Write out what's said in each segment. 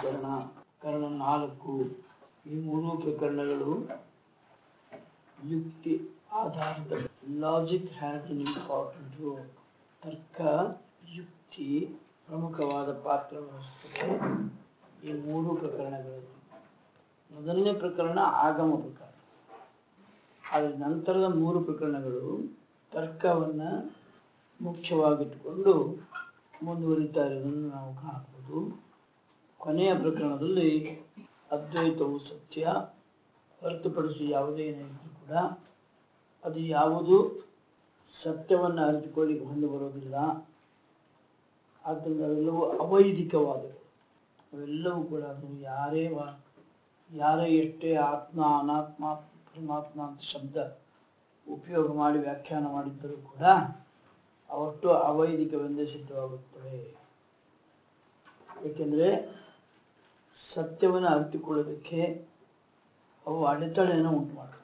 ಪ್ರಕರಣ ಪ್ರಕರಣ ನಾಲ್ಕು ಈ ಮೂರು ಪ್ರಕರಣಗಳು ಯುಕ್ತಿ ಆಧಾರಿತ logic has an important role ತರ್ಕ ಯುಕ್ತಿ ಪ್ರಮುಖವಾದ ಪಾತ್ರ ವಹಿಸುತ್ತದೆ ಈ ಮೂರು ಪ್ರಕರಣಗಳಲ್ಲಿ ಮೊದಲನೇ ಪ್ರಕರಣ ಆಗಮ ಪ್ರಕರಣ ಆದರೆ ನಂತರದ ಮೂರು ಪ್ರಕರಣಗಳು ತರ್ಕವನ್ನ ಮುಖ್ಯವಾಗಿಟ್ಟುಕೊಂಡು ಮುಂದುವರಿತಾ ಇರುವುದನ್ನು ನಾವು ಕಾಣಬಹುದು ಕೊನೆಯ ಪ್ರಕರಣದಲ್ಲಿ ಅದ್ವೈತವು ಸತ್ಯ ಹೊರತುಪಡಿಸಿ ಯಾವುದೇ ಏನಿದ್ರು ಕೂಡ ಅದು ಯಾವುದು ಸತ್ಯವನ್ನು ಅರಿತುಕೊಳ್ಳಿಕ್ಕೆ ಹೊಂದು ಬರೋದಿಲ್ಲ ಆದ್ದರಿಂದ ಅವೆಲ್ಲವೂ ಅವೈದಿಕವಾದವು ಅವೆಲ್ಲವೂ ಕೂಡ ಅದು ಯಾರೇ ವಾ ಯಾರೇ ಎಷ್ಟೇ ಆತ್ಮ ಅನಾತ್ಮ ಪರಮಾತ್ಮ ಅಂತ ಶಬ್ದ ಉಪಯೋಗ ಮಾಡಿ ವ್ಯಾಖ್ಯಾನ ಮಾಡಿದ್ದರೂ ಕೂಡ ಅವಷ್ಟು ಅವೈದಿಕವೆಂದೇ ಸಿದ್ಧವಾಗುತ್ತವೆ ಏಕೆಂದರೆ ಸತ್ಯವನ್ನು ಅರಿತುಕೊಳ್ಳೋದಕ್ಕೆ ಅವು ಅಡೆತಡೆಯನ್ನು ಉಂಟು ಮಾಡ್ತವೆ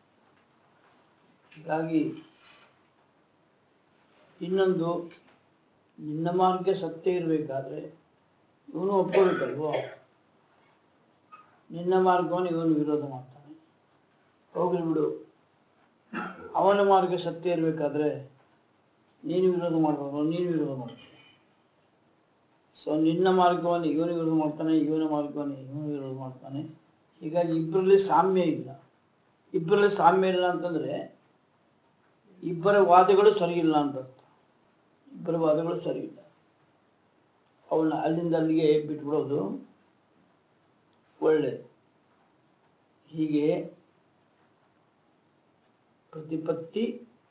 ಹೀಗಾಗಿ ಇನ್ನೊಂದು ನಿನ್ನ ಮಾರ್ಗ ಸತ್ಯ ಇರಬೇಕಾದ್ರೆ ಇವನು ಒಪ್ಕೋಬೇಕಲ್ವೋ ನಿನ್ನ ಮಾರ್ಗವನ್ನು ಇವನು ವಿರೋಧ ಮಾಡ್ತಾನೆ ಹೋಗ್ಲಿ ಬಿಡು ಅವನ ಮಾರ್ಗ ಸತ್ಯ ಇರಬೇಕಾದ್ರೆ ನೀನು ವಿರೋಧ ಮಾಡಬಾರ್ದು ನೀನು ವಿರೋಧ ಮಾಡ್ತೀನಿ ಸೊ ನಿನ್ನ ಮಾರ್ಗವನ್ನು ಇವನು ವಿರೋಧ ಮಾಡ್ತಾನೆ ಇವನ ಮಾರ್ಗವನ್ನು ಇವನು ವಿರೋಧ ಮಾಡ್ತಾನೆ ಹೀಗಾಗಿ ಇಬ್ಬರಲ್ಲಿ ಸಾಮ್ಯ ಇಲ್ಲ ಇಬ್ಬರಲ್ಲಿ ಸಾಮ್ಯ ಇಲ್ಲ ಅಂತಂದ್ರೆ ಇಬ್ಬರ ವಾದಗಳು ಸರಿ ಇಲ್ಲ ಅಂತ ಅರ್ಥ ಇಬ್ಬರ ವಾದಗಳು ಸರಿ ಇಲ್ಲ ಅವನ್ನ ಅಲ್ಲಿಂದ ಅಲ್ಲಿಗೆ ಬಿಟ್ಬಿಡೋದು ಒಳ್ಳೆಯದು ಹೀಗೆ ಪ್ರತಿಪತ್ತಿ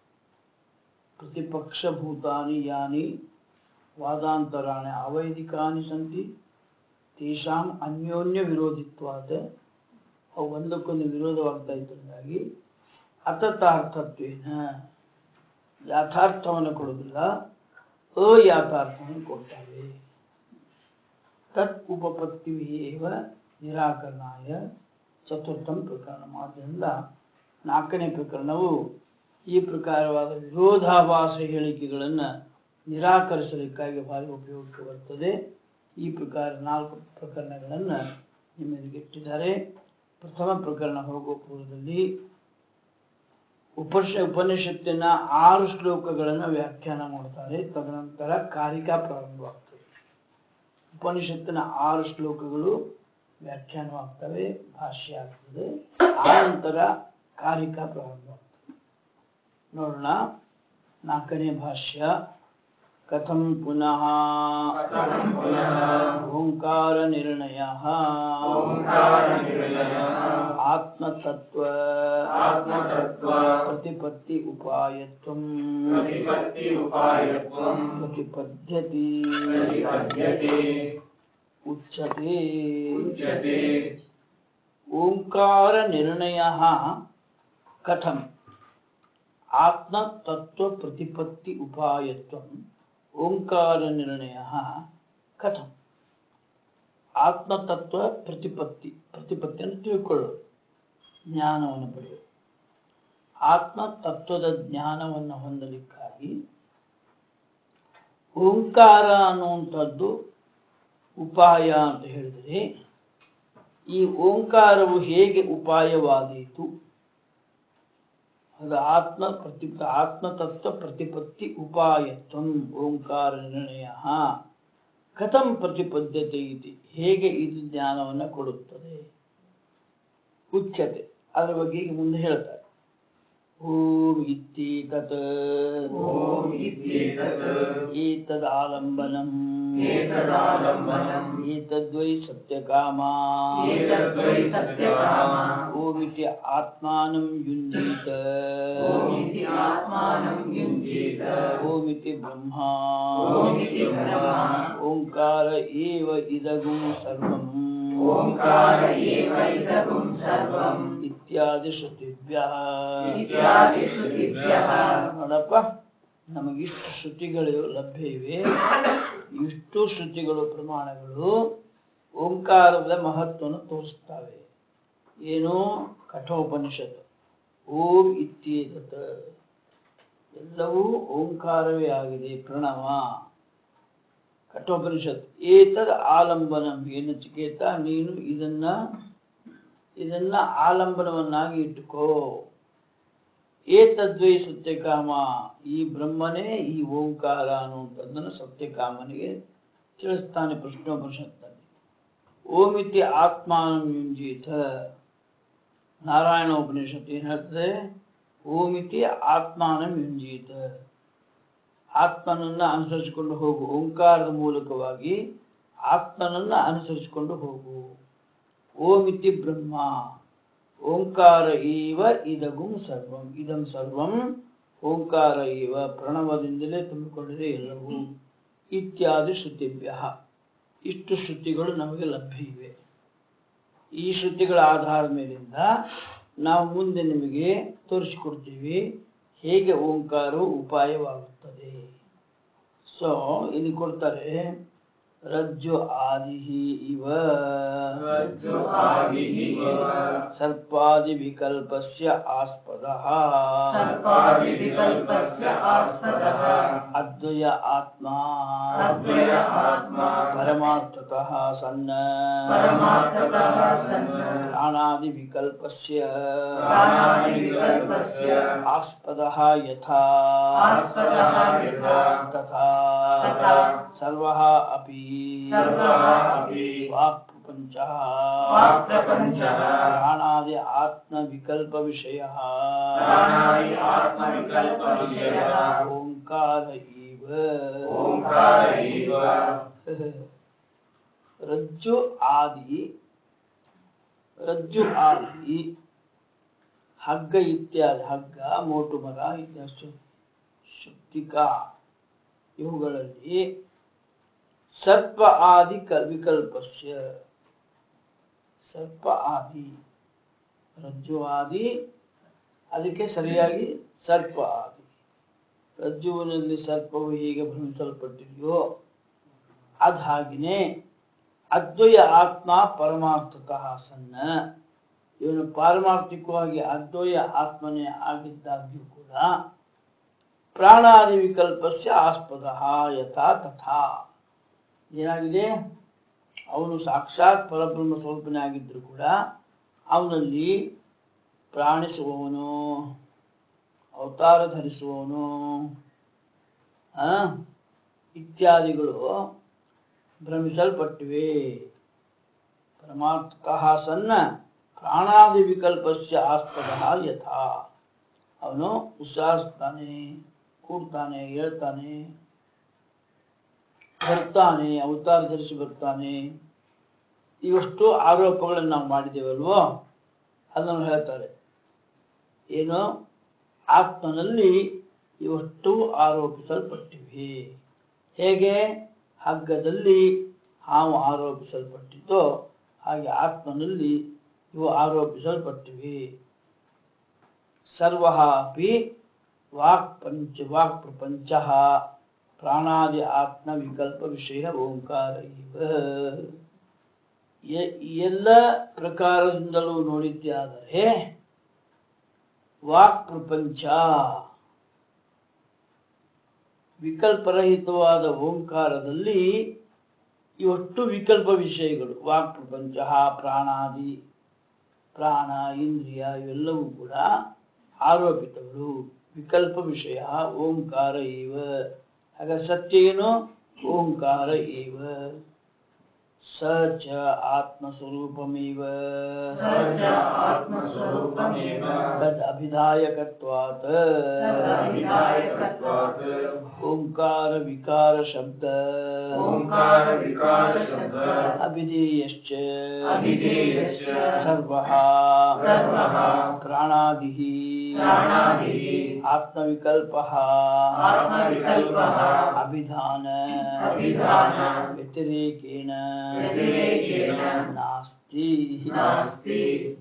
ಪ್ರತಿಪಕ್ಷಭೂತಾನಿ ಯಾನಿ ವಾದಾಂತರಾಣಿ ಅವೈದಿಕಾನಿ ಸಂತಿ ತೇಷಾಂ ಅನ್ಯೋನ್ಯ ವಿರೋಧಿತ್ವಾದ ಅವು ಒಂದಕ್ಕೊಂದು ವಿರೋಧವಾಗ್ತಾ ಇದ್ದರಿಂದಾಗಿ ಅತಥಾರ್ಥತ್ವೇನ ಯಥಾರ್ಥವನ್ನು ಕೊಡುವುದಿಲ್ಲ ಅಯಾಥಾರ್ಥವನ್ನು ಕೊಡ್ತವೆ ತತ್ ಉಪಪತ್ತಿಯೇವ ನಿರಾಕರಣಾಯ ಚತುರ್ಥಂ ಪ್ರಕರಣ ಆದ್ದರಿಂದ ನಾಲ್ಕನೇ ಪ್ರಕರಣವು ಈ ಪ್ರಕಾರವಾದ ವಿರೋಧಾಭಾಸ ಹೇಳಿಕೆಗಳನ್ನು ನಿರಾಕರಿಸಲಿಕ್ಕಾಗಿ ಭಾರಿ ಉಪಯೋಗಕ್ಕೆ ಬರ್ತದೆ ಈ ಪ್ರಕಾರ ನಾಲ್ಕು ಪ್ರಕರಣಗಳನ್ನು ನಿಮಗೆ ಇಟ್ಟಿದ್ದಾರೆ ಪ್ರಥಮ ಪ್ರಕರಣ ಹೋಗುವ ಪೂರ್ವದಲ್ಲಿ ಉಪನಿಷ ಉಪನಿಷತ್ತಿನ ಆರು ಶ್ಲೋಕಗಳನ್ನು ವ್ಯಾಖ್ಯಾನ ಮಾಡ್ತಾರೆ ತದನಂತರ ಕಾರಿಕಾ ಪ್ರಾರಂಭವಾಗ್ತದೆ ಉಪನಿಷತ್ತಿನ ಆರು ಶ್ಲೋಕಗಳು ವ್ಯಾಖ್ಯಾನವಾಗ್ತವೆ ಭಾಷ್ಯ ಆಗ್ತದೆ ಆನಂತರ ಕಾರಿಕಾ ಪ್ರಾರಂಭವಾಗ್ತದೆ ನೋಡೋಣ ನಾಲ್ಕನೇ ಭಾಷ್ಯ ಕಥಂ ಪುನಃ ಓಂಕಾರ ನಿರ್ಣಯ ಆತ್ಮತತ್ವ ಪ್ರತಿಪತ್ತಿ ಉಪಾಯತ್ವಂ ಪ್ರತಿಪದ್ಯತಿ ಉಚ್ಯತೆ ಓಂಕಾರ ನಿರ್ಣಯ ಕಥಂ ಆತ್ಮತತ್ವ ಪ್ರತಿಪತ್ತಿ ಉಪಾಯತ್ವಂ ಓಂಕಾರ ನಿರ್ಣಯ ಕಥಂ ಆತ್ಮತತ್ವ ಪ್ರತಿಪತ್ತಿ ಪ್ರತಿಪತ್ತಿಯನ್ನು ತಿಳ್ಕೊಳ್ಳೋದು ಜ್ಞಾನವನ್ನು ಪಡೆಯೋದು ಆತ್ಮ ತತ್ವದ ಜ್ಞಾನವನ್ನು ಹೊಂದಲಿಕ್ಕಾಗಿ ಓಂಕಾರ ಅನ್ನುವಂಥದ್ದು ಉಪಾಯ ಅಂತ ಹೇಳಿದರೆ ಈ ಓಂಕಾರವು ಹೇಗೆ ಉಪಾಯವಾದೀತು ಅದು ಆತ್ಮ ಪ್ರತಿ ಆತ್ಮತತ್ವ ಪ್ರತಿಪತ್ತಿ ಉಪಾಯತ್ವಂ ಓಂಕಾರ ನಿರ್ಣಯ ಕಥಂ ಪ್ರತಿಪದ್ಯತೆ ಇತಿ ಹೇಗೆ ಇದು ಜ್ಞಾನವನ್ನು ಕೊಡುತ್ತದೆ ಉಚ್ಯತೆ ಅದರ ಬಗ್ಗೆ ಈಗ ಮುಂದೆ ಹೇಳ್ತಾರೆ ಓಂ ಇತ್ತೀತತ್ ಓಂ ಇತ್ಯೇತತ್ ಏತದಾಲಂಬನಂ ಏತದಾಲಂಬನಂ ಏತದ್ವೈ ಸತ್ಯಕಾಮ ಏತದ್ವೈ ಸತ್ಯಕಾಮ ಓಮಿತಿ ಆತ್ಮಾನಂ ಯುಂಜೀತ ಓಮಿತಿ ಆತ್ಮಾನಂ ಯುಂಜೀತ ಓಮಿತಿ ಬ್ರಹ್ಮ ಓಮಿತಿ ಬ್ರಹ್ಮ ಓಂಕಾರ ಏವ ಇದಗುಂ ಸರ್ವಂ ಓಂಕಾರ ಏವ ಇದಗುಂ ಸರ್ವಂ ಇತ್ಯಾದಿ ಶ್ರುತಿಭ್ಯಃ ಇತ್ಯಾದಿ ಶ್ರುತಿಭ್ಯಃ ನೋಡಪ್ಪ ನಮಗಿಷ್ಟು ಶ್ರುತಿಗಳು ಲಭ್ಯ ಇವೆ ಇಷ್ಟು ಶ್ರುತಿಗಳು ಪ್ರಮಾಣಗಳು ಓಂಕಾರದ ಮಹತ್ವವನ್ನು ತೋರಿಸ್ತವೆ ಏನು ಕಠೋಪನಿಷತ್ತು ಓಂ ಇತ್ಯೇತತ್ ಎಲ್ಲವೂ ಓಂಕಾರವೇ ಆಗಿದೆ ಪ್ರಣವ ಕಠೋಪನಿಷತ್ ಏತದ್ ಆಲಂಬನಂ ಏನು ಚಿಕೇತ ನೀನು ಇದನ್ನ ಇದನ್ನ ಆಲಂಬನವನ್ನಾಗಿ ಇಟ್ಟುಕೋ ಏತದ್ವೈ ಸತ್ಯಕಾಮ ಈ ಬ್ರಹ್ಮನೇ ಈ ಓಂಕಾರ ಅನ್ನುವಂಥದ್ದನ್ನು ಸತ್ಯಕಾಮನಿಗೆ ತಿಳಿಸ್ತಾನೆ ಪ್ರಶ್ನೋಪನಿಷತ್ನಲ್ಲಿ ಓಮಿತಿ ಆತ್ಮಾನಂ ಯುಂಜೀತ ನಾರಾಯಣ ಉಪನಿಷತ್ ಏನ್ ಹೇಳ್ತದೆ ಓಮಿತಿ ಆತ್ಮಾನಂ ಯುಂಜೀತ ಆತ್ಮನನ್ನ ಅನುಸರಿಸಿಕೊಂಡು ಹೋಗು ಓಂಕಾರದ ಮೂಲಕವಾಗಿ ಆತ್ಮನನ್ನ ಅನುಸರಿಸಿಕೊಂಡು ಹೋಗು ಓಮಿತಿ ಬ್ರಹ್ಮ ಓಂಕಾರ ಈವ ಇದಗುಂ ಸರ್ವಂ ಇದಂ ಸರ್ವಂ ಓಂಕಾರ ಈವ ಪ್ರಣವದಿಂದಲೇ ತುಂಬಿಕೊಂಡಿದೆ ಎಲ್ಲವೂ ಇತ್ಯಾದಿ ಶ್ರುತಿಭ್ಯ ಇಷ್ಟು ಶ್ರುತಿಗಳು ನಮಗೆ ಲಭ್ಯ ಇವೆ ಈ ಶ್ರುತಿಗಳ ಆಧಾರದ ಮೇಲಿಂದ ನಾವು ಮುಂದೆ ನಿಮಗೆ ತೋರಿಸಿಕೊಡ್ತೀವಿ ಹೇಗೆ ಓಂಕಾರವು ಉಪಾಯವಾಗುತ್ತದೆ ಸೊ ಇಲ್ಲಿ ಕೊಡ್ತಾರೆ ರಜ್ಜು ಆದಿಹಿ ಇವ ರಜ್ಜು ಆದಿಃ ಇವ ಸರ್ಪಾದಿ ವಿಕಲ್ಪಸ್ಯ ಆಸ್ಪದಃ ಸರ್ಪಾದಿವಿಕಲ್ಪಸ್ಯ ಆಸ್ಪದಃ ಅದ್ವಯ ಆತ್ಮ ಅದ್ವಯ ಆತ್ಮ ಪರಮಾರ್ಥತಃ ಸನ್ನ ಪರಮಾರ್ಥತಃ ಸನ್ನ ಪ್ರಾಣಾದಿ ವಿಕಲ್ಪಸ್ಯ ಪ್ರಾಣಾದಿವಿಕಲ್ಪಸ್ಯ ಆಸ್ಪದಃ ಯಥಾ ಆಸ್ಪದಃ ಯಥಾ ತಥಾ ತಥಾ ಸರ್ವಃ ಅಪಿ ಸರ್ವಃ ಅಪಿ ವಾಕ್ ಪ್ರಪಂಚಃ ವಾಕ್ಪ್ರಪಂಚಃ ಪ್ರಾಣಾದಿ ಆತ್ಮ ವಿಕಲ್ಪ ವಿಷಯ ಪ್ರಾಣಾದಿ ಆತ್ಮವಿಕಲ್ಪವಿಷಯಃ ಓಂಕಾರ ಇವ ಓಂಕಾರ ಇವ ರಜ್ಜು ಆದಿ ರಜ್ಜು ಆದಿ ಹಗ್ಗ ಇತ್ಯಾದಿ ಹಗ್ಗ ಮೋಟು ಮರ ಇತ್ಯಾದಿ ಶಕ್ತಿಕಾ ಇವುಗಳಲ್ಲಿ ಸರ್ಪ ಆದಿ ಕ- ವಿಕಲ್ಪಸ್ಯ ಸರ್ಪ ಆದಿ ರಜ್ಜು ಆದಿ ಅದಕ್ಕೆ ಸರಿಯಾಗಿ ಸರ್ಪ ಆದಿ ರಜ್ಜುವಿನಲ್ಲಿ ಸರ್ಪವು ಹೇಗೆ ಭ್ರಮಿಸಲ್ಪಟ್ಟಿದೆಯೋ ಅದ್ ಹಾಗೆಯೇ ಅದ್ವಯ ಆತ್ಮ ಪರಮಾರ್ಥತಃ ಸನ್ನ ಇವನು ಪಾರಮಾರ್ಥಿಕವಾಗಿ ಅದ್ವಯ ಆತ್ಮನೇ ಆಗಿದ್ದಾಗ್ಯೂ ಕೂಡ ಪ್ರಾಣಾದಿ ವಿಕಲ್ಪಸ್ಯ ಆಸ್ಪದ ಯಥಾ ತಥಾ ಏನಾಗಿದೆ ಅವನು ಸಾಕ್ಷಾತ್ ಪರಬ್ರಹ್ಮ ಸ್ವರೂಪನೇ ಆಗಿದ್ರು ಕೂಡ ಅವನಲ್ಲಿ ಪ್ರಾಣಿಸುವವನು ಅವತಾರ ಧರಿಸುವವನು ಆ ಇತ್ಯಾದಿಗಳು ಭ್ರಮಿಸಲ್ಪಟ್ಟಿವೆ ಪರಮಾರ್ಥತಃ ಸನ್ನ ಪ್ರಾಣಾದಿ ವಿಕಲ್ಪಸ್ಯ ಆಸ್ಪದ ಯಥಾ ಅವನು ಉತ್ಸಾಹಿಸ್ತಾನೆ ಕೂಡ್ತಾನೆ ಹೇಳ್ತಾನೆ ಬರ್ತಾನೆ ಅವತಾರ ಧರಿಸಿ ಬರ್ತಾನೆ ಇವಷ್ಟು ಆರೋಪಗಳನ್ನು ನಾವು ಮಾಡಿದ್ದೇವಲ್ವೋ ಅದನ್ನು ಹೇಳ್ತಾರೆ ಏನು ಆತ್ಮನಲ್ಲಿ ಇವಷ್ಟು ಆರೋಪಿಸಲ್ಪಟ್ಟಿವೆ ಹೇಗೆ ಹಗ್ಗದಲ್ಲಿ ಹಾವು ಆರೋಪಿಸಲ್ಪಟ್ಟಿದ್ದೋ ಹಾಗೆ ಆತ್ಮನಲ್ಲಿ ಇವು ಆರೋಪಿಸಲ್ಪಟ್ಟಿವೆ ಸರ್ವ ಅಪಿ ವಾಕ್ ಪಂಚ ವಾಕ್ ಪ್ರಪಂಚ ಪ್ರಾಣಾದಿ ಆತ್ಮ ವಿಕಲ್ಪ ವಿಷಯ ಓಂಕಾರ ಇವ ಎ- ಎಲ್ಲ ಪ್ರಕಾರದಿಂದಲೂ ನೋಡಿದ್ದೇ ಆದರೆ ವಾಕ್ ಪ್ರಪಂಚ ವಿಕಲ್ಪರಹಿತವಾದ ಓಂಕಾರದಲ್ಲಿ ಇವಷ್ಟು ವಿಕಲ್ಪ ವಿಷಯಗಳು ವಾಕ್ ಪ್ರಪಂಚ ಪ್ರಾಣಾದಿ ಪ್ರಾಣ ಇಂದ್ರಿಯ ಇವೆಲ್ಲವೂ ಕೂಡ ಆರೋಪಿತಗಳು ವಿಕಲ್ಪ ವಿಷಯ ಓಂಕಾರ ಇವ ಹಾಗ ಸತ್ಯ ಏನು ಓಂಕಾರ ಇವ ಸ ಚ ಆತ್ಮಸ್ವರೂಪಮೇವ ಸ ಚ ಆತ್ಮಸ್ವರೂಪಮೇವ ತದ್ ಅಭಿಧಾಯಕತ್ವಾತ್ ತದಭಿಧಾಯಕತ್ವಾತ್ ಓಂಕಾರ ವಿಕಾರ ಶಬ್ದ ಓಂಕಾರ ವಿಕಾರ ಶಬ್ದ ಅಭಿಧೇಯಶ್ಚ ಅಭಿಧೇಯಶ್ಚ ಸರ್ವಃ ಸರ್ವಃ ಪ್ರಾಣಾದಿಃ ಪ್ರಾಣಾದಿಃ ಆತ್ಮವಿಕಲ್ಪಃ ಆತ್ಮವಿಕಲ್ಪಃ ಅಭಿಧಾನ ಅಭಿಧಾನ ವ್ಯತಿರೇಕೇಣ ವ್ಯತಿರೇಕೇಣ ನಾಸ್ತಿ ನಾಸ್ತಿ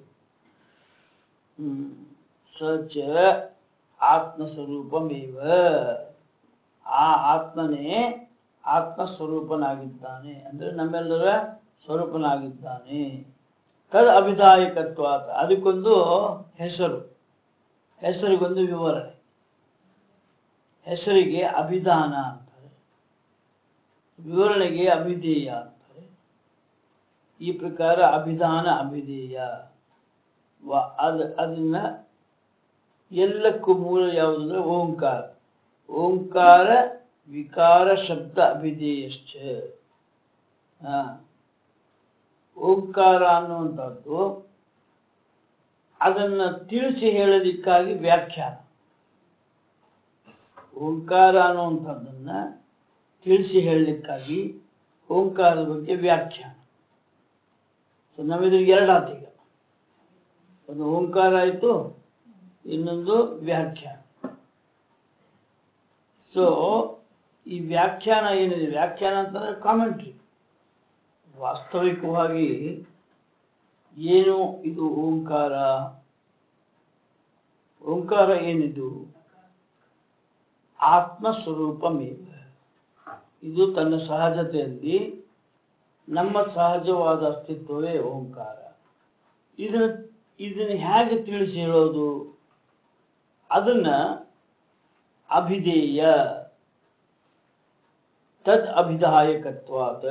ಹ್ಮ್. ಸ ಚ ಆತ್ಮಸ್ವರೂಪಮೇವ ಆ ಆತ್ಮನೇ ಆತ್ಮಸ್ವರೂಪನಾಗಿದ್ದಾನೆ ಅಂದ್ರೆ ನಮ್ಮೆಲ್ಲರ ಸ್ವರೂಪನಾಗಿದ್ದಾನೆ ತದ್ ಅಭಿದಾಯಕತ್ವಾತ ಅದಕ್ಕೊಂದು ಹೆಸರು ಹೆಸರಿಗೊಂದು ವಿವರಣೆ ಹೆಸರಿಗೆ ಅಭಿಧಾನ ಅಂತಾರೆ ವಿವರಣೆಗೆ ಅಭಿಧೇಯ ಅಂತಾರೆ ಈ ಪ್ರಕಾರ ಅಭಿಧಾನ ಅಭಿಧೇಯ ವ- ಅದ ಅದನ್ನ ಎಲ್ಲಕ್ಕೂ ಮೂಲ ಯಾವುದಂದ್ರೆ ಓಂಕಾರ ಓಂಕಾರ ವಿಕಾರ ಶಬ್ದ ಅಭಿಧೇಯಶ್ಚ ಹಾ ಓಂಕಾರ ಅನ್ನುವಂಥದ್ದು ಅದನ್ನ ತಿಳಿಸಿ ಹೇಳೋದಿಕ್ಕಾಗಿ ವ್ಯಾಖ್ಯಾನ ಓಂಕಾರ ಅನ್ನುವಂಥದ್ದನ್ನ ತಿಳಿಸಿ ಹೇಳಲಿಕ್ಕಾಗಿ ಓಂಕಾರದ ಬಗ್ಗೆ ವ್ಯಾಖ್ಯಾನ ಸೊ ನಾವಿದ್ರಿಗೆ ಎರಡು ಆತು ಈಗ ಒಂದು ಓಂಕಾರ ಆಯ್ತು ಇನ್ನೊಂದು ವ್ಯಾಖ್ಯಾನ ಸೊ ಈ ವ್ಯಾಖ್ಯಾನ ಏನಿದೆ ವ್ಯಾಖ್ಯಾನ ಅಂತಂದ್ರೆ ಕಾಮೆಂಟ್ರಿ ವಾಸ್ತವಿಕವಾಗಿ ಏನು ಇದು ಓಂಕಾರ ಓಂಕಾರ ಏನಿದು ಆತ್ಮ ಸ್ವರೂಪಮೇವ ಇದು ತನ್ನ ಸಹಜತೆಯಲ್ಲಿ ನಮ್ಮ ಸಹಜವಾದ ಅಸ್ತಿತ್ವವೇ ಓಂಕಾರ ಇದನ್ನ ಇದನ್ನ ಹೇಗೆ ತಿಳಿಸಿ ಹೇಳೋದು ಅದನ್ನ ಅಭಿಧೇಯ ತದ್ ಅಭಿದಾಯಕತ್ವಾತ್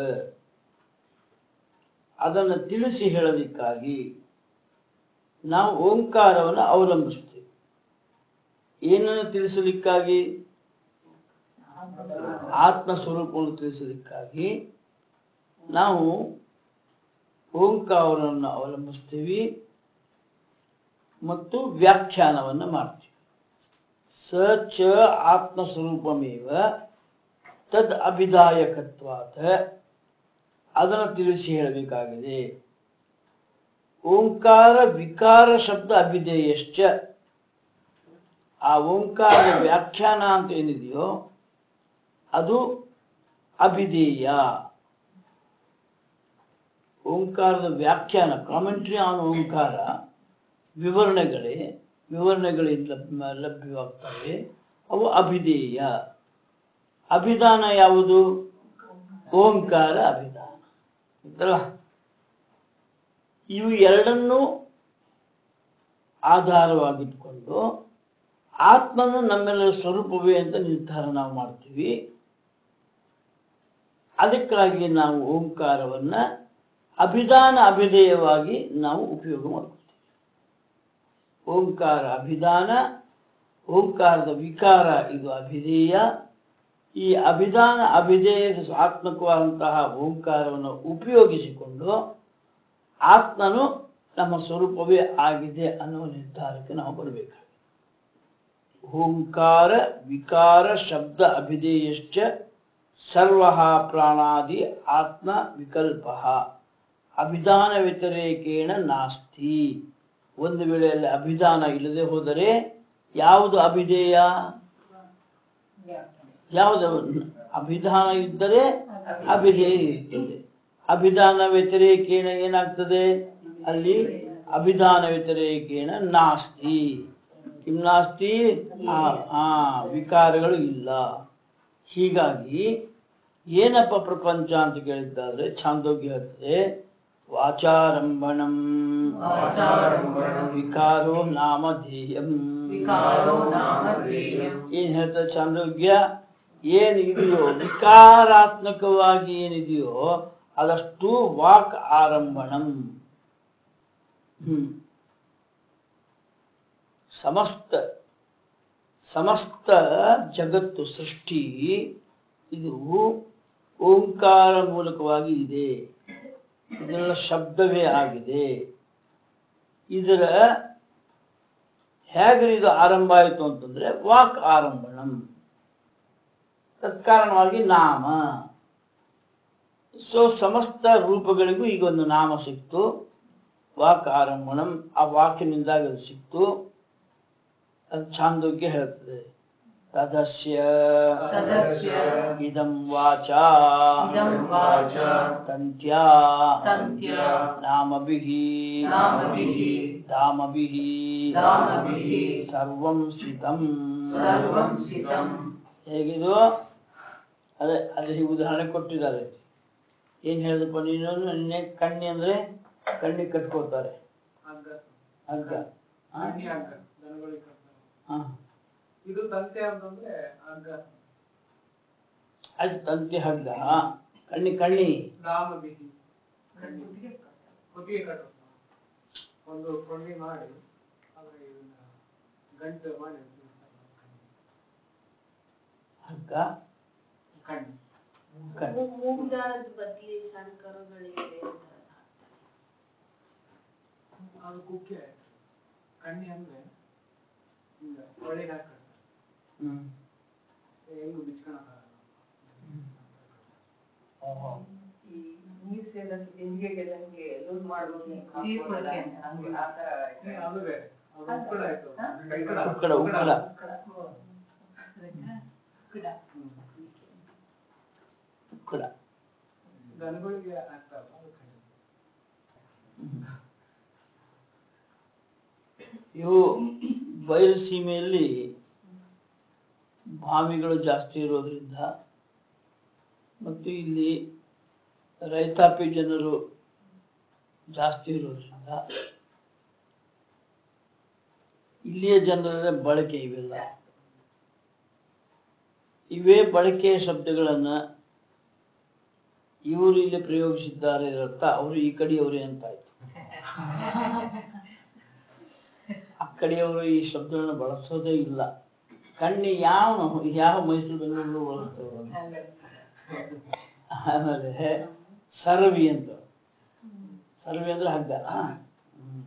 ಅದನ್ನು ತಿಳಿಸಿ ಹೇಳೋದಿಕ್ಕಾಗಿ ನಾವು ಓಂಕಾರವನ್ನು ಅವಲಂಬಿಸ್ತೀವಿ ಏನನ್ನು ತಿಳಿಸಲಿಕ್ಕಾಗಿ ಆತ್ಮ ಸ್ವರೂಪವನ್ನು ತಿಳಿಸಲಿಕ್ಕಾಗಿ ನಾವು ಓಂಕಾರವನ್ನು ಅವಲಂಬಿಸ್ತೀವಿ ಮತ್ತು ವ್ಯಾಖ್ಯಾನವನ್ನು ಮಾಡ್ತೀವಿ ಸ ಚ ಆತ್ಮ ಸ್ವರೂಪಮೇವ ತದ್ ಅಭಿದಾಯಕತ್ವಾತ್ ಅದನ್ನು ತಿಳಿಸಿ ಹೇಳಬೇಕಾಗಿದೆ ಓಂಕಾರ ವಿಕಾರ ಶಬ್ದ ಅಭಿಧೇಯಶ್ಚ ಆ ಓಂಕಾರದ ವ್ಯಾಖ್ಯಾನ ಅಂತ ಏನಿದೆಯೋ ಅದು ಅಭಿಧೇಯ ಓಂಕಾರದ ವ್ಯಾಖ್ಯಾನ ಕಾಮೆಂಟ್ರಿ ಆನ್ ಓಂಕಾರ ವಿವರಣೆಗಳೇ ವಿವರಣೆಗಳಿಂದ ಲಭ್ಯ- ಲಭ್ಯವಾಗ್ತವೆ ಅವು ಅಭಿಧೇಯ ಅಭಿಧಾನ ಯಾವುದು ಓಂಕಾರ ಅಭಿಧಾನ ಗೊತ್ತಲ್ಲ? ಇವು ಎರಡನ್ನೂ ಆಧಾರವಾಗಿಟ್ಕೊಂಡು ಆತ್ಮನು ನಮ್ಮೆಲ್ಲರ ಸ್ವರೂಪವೇ ಅಂತ ನಿರ್ಧಾರ ನಾವು ಮಾಡ್ತೀವಿ ಅದಕ್ಕಾಗಿ ನಾವು ಓಂಕಾರವನ್ನ ಅಭಿಧಾನ ಅಭಿಧೇಯವಾಗಿ ನಾವು ಉಪಯೋಗ ಮಾಡ್ಕೊತೀವಿ ಓಂಕಾರ ಅಭಿಧಾನ ಓಂಕಾರದ ವಿಕಾರ ಇದು ಅಭಿಧೇಯ ಈ ಅಭಿಧಾನ ಅಭಿಧೇಯ ಆತ್ಮಕವಾದಂತಹ ಓಂಕಾರವನ್ನು ಉಪಯೋಗಿಸಿಕೊಂಡು ಆತ್ಮನು ನಮ್ಮ ಸ್ವರೂಪವೇ ಆಗಿದೆ ಅನ್ನುವ ನಿರ್ಧಾರಕ್ಕೆ ನಾವು ಬರಬೇಕಾಗಿದೆ ಓಂಕಾರ ವಿಕಾರ ಶಬ್ದ ಅಭಿಧೇಯಶ್ಚ ಸರ್ವ ಪ್ರಾಣಾದಿ ಆತ್ಮ ವಿಕಲ್ಪ ಅಭಿಧಾನ ವ್ಯತಿರೇಕೇಣ ನಾಸ್ತಿ ಒಂದು ವೇಳೆಯಲ್ಲಿ ಅಭಿಧಾನ ಇಲ್ಲದೆ ಹೋದರೆ ಯಾವುದು ಅಭಿಧೇಯ ಯಾವುದು ಅಭಿಧಾನ ಇದ್ದರೆ ಅಭಿಧೇಯ ಇರ್ತದೆ ಅಭಿಧಾನ ವ್ಯತಿರೇಕೇಣ ಏನಾಗ್ತದೆ ಅಲ್ಲಿ ಅಭಿಧಾನ ವ್ಯತಿರೇಕೇಣ ನಾಸ್ತಿ ಕಿಂ ನಾಸ್ತಿ ಆ ಆ, ವಿಕಾರಗಳು ಇಲ್ಲ ಹೀಗಾಗಿ ಏನಪ್ಪ ಪ್ರಪಂಚ ಅಂತ ಕೇಳಿದ್ದಾದ್ರೆ ಛಾಂದೋಗ್ಯ ಹೇಳ್ತದೆ ವಾಚಾರಂಭಣಂ ವಾಚಾರಂಭಣಂ ವಿಕಾರೋ ನಾಮಧೇಯಂ ವಿಕಾರೋ ನಾಮಧೇಯಂ ಏನ್ ಹೇಳ್ತದೆ ಛಾಂದೋಗ್ಯ ಏನ್ ಇದೆಯೋ ವಿಕಾರಾತ್ಮಕವಾಗಿ ಏನಿದೆಯೋ ಅದಷ್ಟು ವಾಕ್ ಆರಂಭಣಂ ಹ್ಮ್ ಸಮಸ್ತ ಸಮಸ್ತ ಜಗತ್ತು ಸೃಷ್ಟಿ ಇದು ಓಂಕಾರ ಮೂಲಕವಾಗಿ ಇದೆ ಇದೆಲ್ಲ ಶಬ್ದವೇ ಆಗಿದೆ ಇದರ ಹೇಗೆ ಇದು ಆರಂಭ ಆಯಿತು ಅಂತಂದ್ರೆ ವಾಕ್ ಆರಂಭಣಂ ತತ್ಕಾರಣವಾಗಿ ನಾಮ ಸೊ ಸಮಸ್ತ ರೂಪಗಳಿಗೂ ಈಗ ಒಂದು ನಾಮ ಸಿಕ್ತು ವಾಕ್ ಆರಂಭಣಂ ಆ ವಾಕಿನಿಂದಾಗಿ ಅದು ಸಿಕ್ತು ಅದು ಛಾಂದೋಗ್ಯ ಹೇಳ್ತದೆ ತದಸ್ಯ ತದಸ್ಯ ಇದಂ ವಾಚ ಇದಂ ವಾಚ ತಂತ್ಯಾ ತಂತ್ಯಾ ನಾಮಭಿಃ ನಾಮಭಿಃ ಧಾಮಭಿಃ ಧಾಮಭಿಃ ಸರ್ವಂ ಸಿತಂ ಸರ್ವಂ ಸಿತಂ ಹೇಗಿದು ಅದೇ ಅದು ಹೀಗೆ ಉದಾಹರಣೆ ಕೊಟ್ಟಿದ್ದಾರೆ ಏನ್ ಹೇಳಿದಪ್ಪ ನೀನು ನಿನ್ನೆ ಕಣ್ಣಿ ಅಂದ್ರೆ ಕಣ್ಣಿಗೆ ಕಟ್ಕೋತಾರೆ ಹಗ್ಗ ಆ? ಆ. ಇದು ತಂತೆ ಅಂತಂದ್ರೆ ಹಗ್ಗ ಅದು ತಂತಿ ಹಗ್ಗ ಕಣ್ಣಿ ಕಣ್ಣಿ ದಾಮ ಬಿಗಿ ಕುತ್ತಿಗೆ ಕಟ್ಟೋದು ಒಂದು ಕೊಂಡಿ ಮಾಡಿ ಆದ್ರೆ ಇದನ್ನ ಗಂಟು ಮಾಡಿ ಸಿಗಿಸ್ತಾರೆ ಹಗ್ಗ ಕಣ್ಣು ಕಣ್ಣಿ ಮೂಗ್ದಾರದ ಬದಲಿ ಸಣ್ಣ ಕರುಗಳಿಗೆ ಅದು ಕುಕ್ಕೆ ಆಯ್ತು ಕಣ್ಣಿ ಅಂದ್ರೆ ಹಿಂಗ ಒಳಗೆ ಹಾಕ್ತಾರೆ ಹ್ಮ್ ಹೆಂಗು ಬಿಚ್ಕೊಳಕ್ಕಾಗಲ್ಲ ಓಹೋ. ಈ ನೀರ್ ಸೇದಕ್ಕೆ ತೆಂಗಿಗೆಲ್ಲ ಹಂಗೆ ಲೂಸ್ ಮಾಡ್ಬೋದು ಚೀಪಕ್ಕೆ ಅಂತ ಹಂಗೆ. ಆ ತರ ಏ, ಅದು ಬೇರೆ ಅದು ಉಕ್ಕಡ ಆಯ್ತು ಉಕ್ಕಡ. ಉಕ್ಕಡ, ಉಕ್ಕಡ. ಹ್ಮ್. ಉಕ್ಕಡ ದನಗಳಿಗೆ ಹಾಕ್ತಾರಲ್ಲ ಅದು ಕಣ್ಣು ಇವು ಬಯಲು ಸೀಮೆಯಲ್ಲಿ ಬಾವಿಗಳು ಜಾಸ್ತಿ ಇರೋದ್ರಿಂದ ಮತ್ತು ಇಲ್ಲಿ ರೈತಾಪಿ ಜನರು ಜಾಸ್ತಿ ಇರೋದ್ರಿಂದ ಇಲ್ಲಿಯ ಜನರ ಬಳಕೆ ಇವೆಲ್ಲ ಇವೇ ಬಳಕೆಯ ಶಬ್ದಗಳನ್ನ ಇವರು ಇಲ್ಲಿ ಪ್ರಯೋಗಿಸಿದ್ದಾರೆ ಅರ್ಥ ಅವರು ಈ ಕಡೆಯವರೇ ಅಂತಾಯ್ತು ಆ ಕಡೆಯವರು ಈ ಶಬ್ದವನ್ನು ಬಳಸೋದೇ ಇಲ್ಲ ಕಣ್ಣಿ ಯಾವ ಯಾವ ಮೈಸೂರು ಬೆಂಗಳೂರು ಬಳಸ್ತೇವೆ ಆಮೇಲೆ ಸರವಿ ಅಂತ ಸರವಿ ಅಂದ್ರೆ ಹಗ್ಗ ಹ್ಮ್.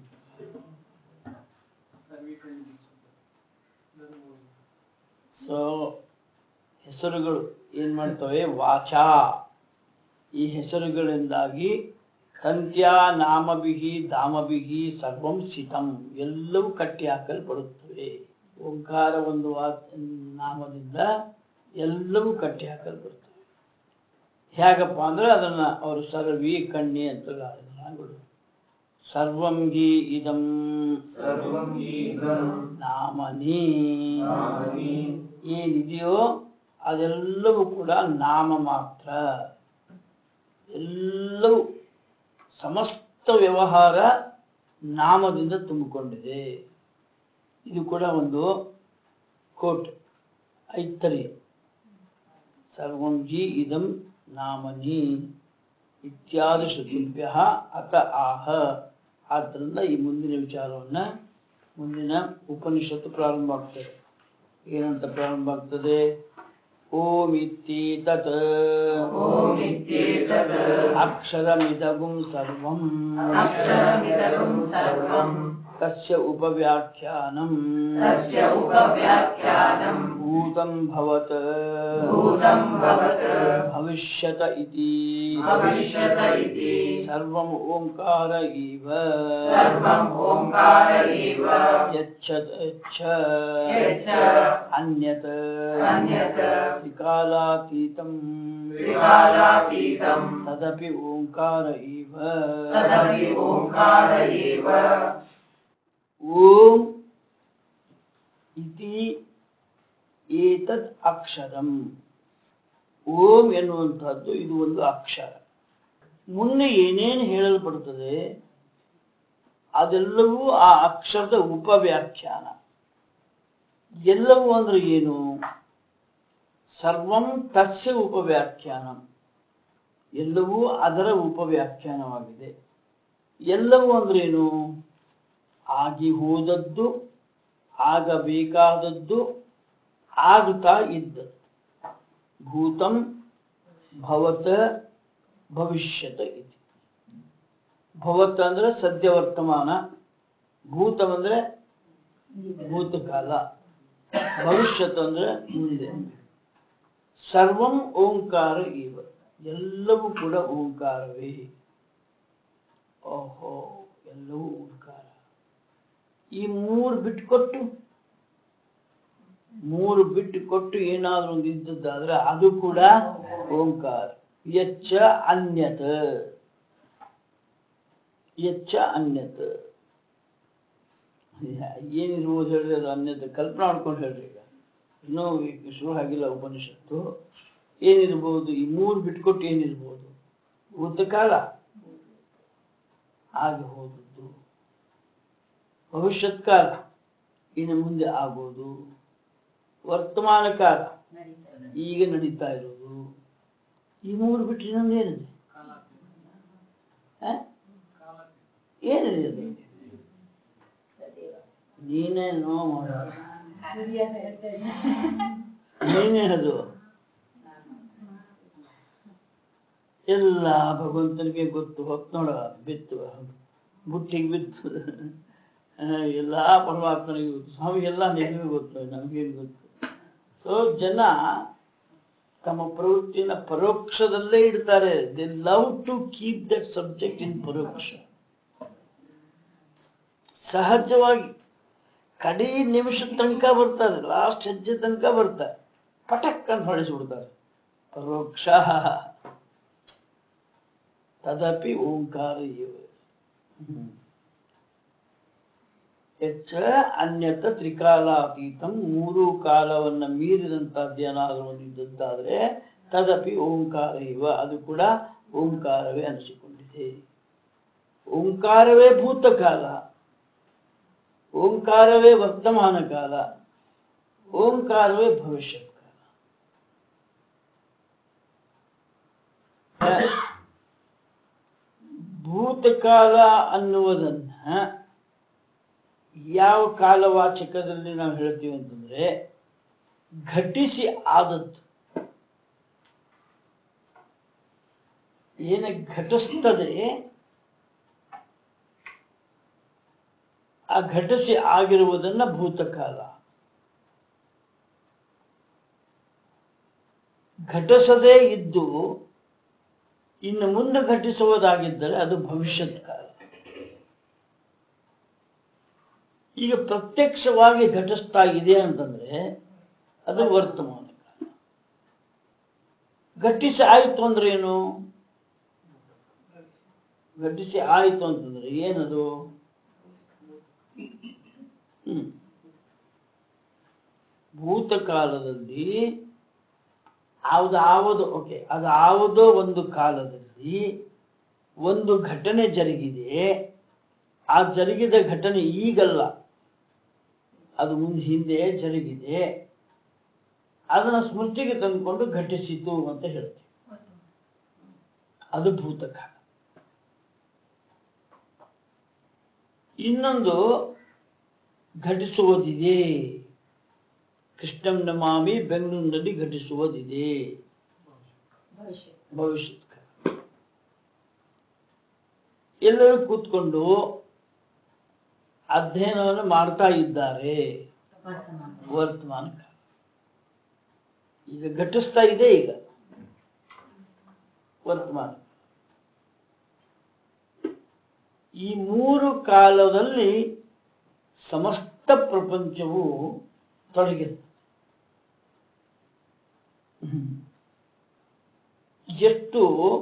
ಸರ್ವಿ ಕಣ್ಣು ಬಿಚ್ಚೋದು ದನಗಳು ಸೊ ಹೆಸರುಗಳು ಏನ್ ಮಾಡ್ತವೆ ವಾಚ ಈ ಹೆಸರುಗಳಿಂದಾಗಿ ತಂತ್ಯ ನಾಮಬಿಹಿ ದಾಮಬಿಹಿ ಸರ್ವಂ ಸಿತಂ ಎಲ್ಲವೂ ಕಟ್ಟಿ ಹಾಕಲ್ಪಡುತ್ತವೆ ಓಂಕಾರ ಒಂದು ವಾ- ನಾಮದಿಂದ ಎಲ್ಲವೂ ಕಟ್ಟಿ ಹಾಕಲ್ಪಡುತ್ತವೆ ಹೇಗಪ್ಪ ಅಂದ್ರೆ ಅದನ್ನ ಅವರು ಸರ್ವಿ ಕಣ್ಣಿ ಅಂತ ಗಾಳಿಗಳು ಸರ್ವಂ ಹಿ ಇದಂ ಸರ್ವಂ ಹಿ ಇದಂ ನಾಮನಿ ನಾಮನಿ. ಏನಿದೆಯೋ ಅದೆಲ್ಲವೂ ಕೂಡ ನಾಮ ಮಾತ್ರ ಎಲ್ಲವೂ ಸಮಸ್ತ ವ್ಯವಹಾರ ನಾಮದಿಂದ ತುಂಬಿಕೊಂಡಿದೆ ಇದು ಕೂಡ ಒಂದು ಕೋಟ್ ಐತ್ತರ್ಯ ಸರ್ವಂ ಹಿ ಇದಂ ನಾಮನಿ ಇತ್ಯಾದಿ ಶ್ರುತಿಭ್ಯ ಅತ ಆಹ ಆದ್ದರಿಂದ ಈ ಮುಂದಿನ ವಿಚಾರವನ್ನ ಮುಂದಿನ ಉಪನಿಷತ್ತು ಪ್ರಾರಂಭ ಆಗ್ತದೆ ಏನಂತ ಪ್ರಾರಂಭ ಆಗ್ತದೆ ಓಂ ಇತ್ತಿ ತತ್ ಓಂ ಇತ್ಯೇತತ್ ಅಕ್ಷರಮಿದಗುಂ ಸರ್ವಂ ಅಕ್ಷರಮಿದಗುಂ ಸರ್ವಂ ತಸ್ಯ ಉಪವ್ಯಾಖ್ಯಾನಂ ತಸ್ಯ ಉಪವ್ಯಾಖ್ಯಾನಂ ಭೂತಂ ಭವತ್ ಭೂತಂ ಭವತ್ ಭವಿಷ್ಯತ ಇತಿ ಭವಿಷ್ಯತ ಇತಿ ಸರ್ವಂ ಓಂಕಾರ ಇವ ಸರ್ವಂ ಓಂಕಾರ ಇವ ಯಚ್ಚ ಯಚ್ಚ ಯಚ್ಚ ಅನ್ಯತ್ ಅನ್ಯತ್ ತ್ರಿಕಾಲಾತೀತಂ ತ್ರಿಕಾಲಾತೀತಂ ತದಪಿ ಓಂಕಾರ ಇವ ತದಪಿ ಓಂಕಾರ ಇವ ಓಂ ಇತಿ ಏತದ್ ಅಕ್ಷರಂ ಓಂ ಎನ್ನುವಂತಹದ್ದು ಇದು ಒಂದು ಅಕ್ಷರ ಮುನ್ನೆ ಏನೇನು ಹೇಳಲ್ಪಡುತ್ತದೆ ಅದೆಲ್ಲವೂ ಆ ಅಕ್ಷರದ ಉಪವ್ಯಾಖ್ಯಾನ ಎಲ್ಲವೂ ಅಂದ್ರೆ ಏನು ಸರ್ವಂ ತಸ್ಯ ಉಪವ್ಯಾಖ್ಯಾನ ಎಲ್ಲವೂ ಅದರ ಉಪವ್ಯಾಖ್ಯಾನವಾಗಿದೆ ಎಲ್ಲವೂ ಅಂದ್ರೆ ಏನು ಆಗಿ ಹೋದದ್ದು ಆಗಬೇಕಾದದ್ದು ಆಗುತ್ತಾ ಇದ್ದದ್ದು ಭೂತಂ ಭವತ ಭವಿಷ್ಯತ ಇತಿ ಭವತ್ ಅಂದ್ರೆ ಸದ್ಯ ವರ್ತಮಾನ ಭೂತಂ ಅಂದ್ರೆ ಭೂತಕಾಲ ಭವಿಷ್ಯತ್ ಅಂದ್ರೆ ಮುಂದೆ ಸರ್ವಂ ಓಂಕಾರ ಇವ ಎಲ್ಲವೂ ಕೂಡ ಓಂಕಾರವೇ ಓಹೋ ಎಲ್ಲವೂ ಓಂಕಾರ ಈ ಮೂರು ಬಿಟ್ಕೊಟ್ಟು ಮೂರು ಬಿಟ್ಟು ಕೊಟ್ಟು ಏನಾದ್ರೂ ಒಂದು ಇದ್ದದ್ದಾದ್ರೆ ಅದು ಕೂಡ ಓಂಕಾರ ಯಚ್ಚ ಅನ್ಯತ ಯಚ್ಚ ಅನ್ಯತ ಏನಿರ್ಬೋದು ಹೇಳ್ರಿ ಅದು ಅನ್ಯತ ಕಲ್ಪನಾ ಮಾಡ್ಕೊಂಡು ಹೇಳ್ರಿ ಈಗ ಇನ್ನೂ ಈಗ ಶುರು ಆಗಿಲ್ಲ ಉಪನಿಷತ್ತು ಏನಿರ್ಬೋದು ಈ ಮೂರು ಬಿಟ್ಕೊಟ್ಟು ಏನಿರ್ಬೋದು ಭೂತಕಾಲ ಹಾಗೆ ಹೋದದ್ದು ಭವಿಷ್ಯತ್ ಕಾಲ ಇನ್ನು ಮುಂದೆ ಆಗೋದು ವರ್ತಮಾನ ಕಾಲ ಈಗ ನಡೀತಾ ಇರೋದು ಈ ಮೂರು ಬಿಟ್ಟರೆ ಇನ್ನೊಂದು ಏನಿದೆ ಆ? ಏನಿದೆ ಅದು ನೀನೇ ನೋ ಮಾಡ ನೀನೇ ಅದು ಎಲ್ಲ ಭಗವಂತನಿಗೆ ಗೊತ್ತು ಹೊತ್ತು ನೋಡ ಬಿತ್ತು ಬುಟ್ಟಿಗೆ ಬಿತ್ತು ಆ, ಎಲ್ಲ ಪರಮಾತ್ಮನಿಗೆ ಗೊತ್ತು ಸ್ವಾಮಿ ಎಲ್ಲ ನಿಮಗೆ ಗೊತ್ತು ನಮಗೇನು ಗೊತ್ತು ಸೊ ಜನ ತಮ್ಮ ಪ್ರವೃತ್ತಿನ ಪರೋಕ್ಷದಲ್ಲೇ ಇಡ್ತಾರೆ they love to keep that subject in ಪರೋಕ್ಷ ಸಹಜವಾಗಿ ಕಡೀ ನಿಮಿಷ ತನಕ ಬರ್ತಾರೆ ಲಾಸ್ಟ್ ಹೆಜ್ಜೆ ತನಕ ಬರ್ತಾರೆ ಪಟಕ್ ಅಂತ ಹೊಡೆಸ್ಬಿಡ್ತಾರೆ ಪರೋಕ್ಷ ತದಪಿ ಓಂಕಾರ ಇವ ಹ್ಮ್. ಹೆಚ್ಚ ಅನ್ಯತ ತ್ರಿಕಾಲಾತೀತಂ ಮೂರು ಕಾಲವನ್ನ ಮೀರಿದಂತದ್ದು ಏನಾದರೂ ಒಂದು ಇದ್ದದ್ದಾದ್ರೆ ತದಪಿ ಓಂಕಾರ ಇವ ಅದು ಕೂಡ ಓಂಕಾರವೇ ಅನಿಸಿಕೊಂಡಿದೆ ಓಂಕಾರವೇ ಭೂತಕಾಲ ಓಂಕಾರವೇ ವರ್ತಮಾನ ಕಾಲ ಓಂಕಾರವೇ ಭವಿಷ್ಯತ್ ಕಾಲ ಭೂತಕಾಲ ಅನ್ನುವುದನ್ನ ಯಾವ ಕಾಲವಾಚಕದಲ್ಲಿ ನಾವು ಹೇಳ್ತೀವಿ ಅಂತಂದ್ರೆ ಘಟಿಸಿ ಆದದ್ದು ಏನ ಘಟಿಸ್ತದೆ ಆ ಘಟಿಸಿ ಆಗಿರುವುದನ್ನ ಭೂತಕಾಲ ಘಟಿಸದೇ ಇದ್ದು ಇನ್ನು ಮುಂದೆ ಘಟಿಸುವುದಾಗಿದ್ದರೆ ಅದು ಭವಿಷ್ಯತ್ ಕಾಲ ಈಗ ಪ್ರತ್ಯಕ್ಷವಾಗಿ ಘಟಿಸ್ತಾ ಇದೆ ಅಂತಂದ್ರೆ ಅದು ವರ್ತಮಾನ ಕಾಲ ಘಟಿಸಿ ಆಯಿತು ಅಂದ್ರೆ ಏನು ಘಟಿಸಿ ಆಯಿತು ಅಂತಂದ್ರೆ ಏನದು ಹ್ಮ್ ಭೂತಕಾಲದಲ್ಲಿ ಯಾವುದು ಆವುದು ಓಕೆ ಅದು ಯಾವುದೋ ಒಂದು ಕಾಲದಲ್ಲಿ ಒಂದು ಘಟನೆ ಜರುಗಿದೆ ಆ ಜರುಗಿದ ಘಟನೆ ಈಗಲ್ಲ ಅದು ಮುಂದೆ ಹಿಂದೆ ಜರುಗಿದೆ ಅದನ್ನ ಸ್ಮೃತಿಗೆ ತಂದುಕೊಂಡು ಘಟಿಸಿತು ಅಂತ ಹೇಳ್ತೀವಿ ಅದು ಭೂತಕಾಲ ಇನ್ನೊಂದು ಘಟಿಸುವುದಿದೆ ಕೃಷ್ಣಂ ನಮಾಮಿ ಬೆಂಗಳೂರಿನಲ್ಲಿ ಘಟಿಸುವುದಿದೆ ಭವಿಷ್ಯ ಭವಿಷ್ಯತ್ ಕಾಲ ಎಲ್ಲರೂ ಕೂತ್ಕೊಂಡು ಅಧ್ಯಯನವನ್ನು ಮಾಡ್ತಾ ಇದ್ದಾರೆ ವರ್ತಮಾನ ಕಾಲ ಈಗ ಘಟಿಸ್ತಾ ಇದೆ ಈಗ ವರ್ತಮಾನ ಈ ಮೂರು ಕಾಲದಲ್ಲಿ ಸಮಸ್ತ ಪ್ರಪಂಚವು ತೊಡಗಿದೆ ಹ್ಮ್. ಎಷ್ಟು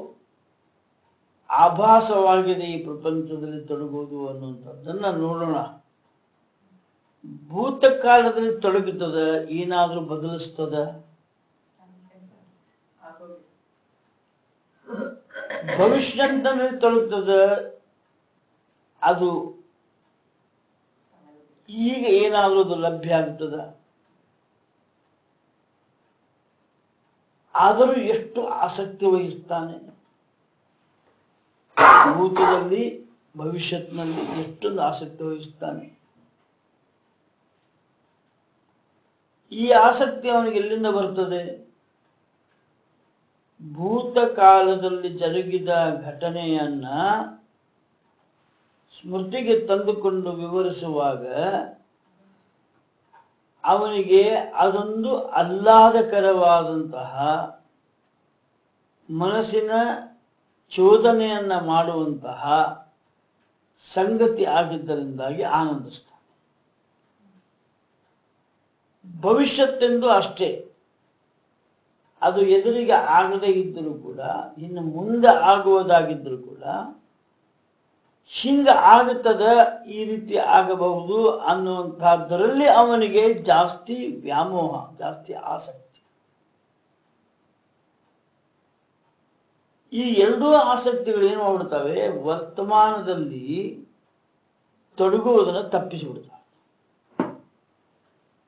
ಆಭಾಸವಾಗಿದೆ ಈ ಪ್ರಪಂಚದಲ್ಲಿ ತೊಡಗುವುದು ಅನ್ನುವಂಥದ್ದನ್ನ ನೋಡೋಣ ಭೂತಕಾಲದಲ್ಲಿ ತೊಡಗುತ್ತದ ಏನಾದ್ರೂ ಬದಲಿಸ್ತದ ಆಗೋದು ಭವಿಷ್ಯದಲ್ಲಿ ತೊಡಗುತ್ತದ ಅದು ಈಗ ಏನಾದ್ರೂ ಅದು ಲಭ್ಯ ಆಗ್ತದ ಆದರೂ ಎಷ್ಟು ಆಸಕ್ತಿ ವಹಿಸ್ತಾನೆ ಭೂತದಲ್ಲಿ ಭವಿಷ್ಯತ್ನಲ್ಲಿ ಎಷ್ಟೊಂದು ಆಸಕ್ತಿ ವಹಿಸ್ತಾನೆ ಈ ಆಸಕ್ತಿ ಅವನಿಗೆ ಎಲ್ಲಿಂದ ಬರ್ತದೆ ಭೂತಕಾಲದಲ್ಲಿ ಜರುಗಿದ ಘಟನೆಯನ್ನ ಸ್ಮೃತಿಗೆ ತಂದುಕೊಂಡು ವಿವರಿಸುವಾಗ ಅವನಿಗೆ ಅದೊಂದು ಆಹ್ಲಾದಕರವಾದಂತಹ ಮನಸ್ಸಿನ ಚೋದನೆಯನ್ನ ಮಾಡುವಂತಹ ಸಂಗತಿ ಆಗಿದ್ದರಿಂದಾಗಿ ಆನಂದಿಸ್ತಾನೆ ಭವಿಷ್ಯತ್ತೆಂದು ಅಷ್ಟೇ ಅದು ಎದುರಿಗೆ ಆಗದೇ ಇದ್ದರೂ ಕೂಡ ಇನ್ನು ಮುಂದೆ ಆಗುವುದಾಗಿದ್ದರೂ ಕೂಡ ಹಿಂಗ ಆಗುತ್ತದ ಈ ರೀತಿ ಆಗಬಹುದು ಅನ್ನುವಂತಹದ್ದರಲ್ಲಿ ಅವನಿಗೆ ಜಾಸ್ತಿ ವ್ಯಾಮೋಹ ಜಾಸ್ತಿ ಆಸಕ್ತಿ ಈ ಎರಡೂ ಆಸಕ್ತಿಗಳು ಏನು ಮಾಡ್ಬಿಡ್ತವೆ ವರ್ತಮಾನದಲ್ಲಿ ತೊಡಗುವುದನ್ನು ತಪ್ಪಿಸಿಬಿಡ್ತವೆ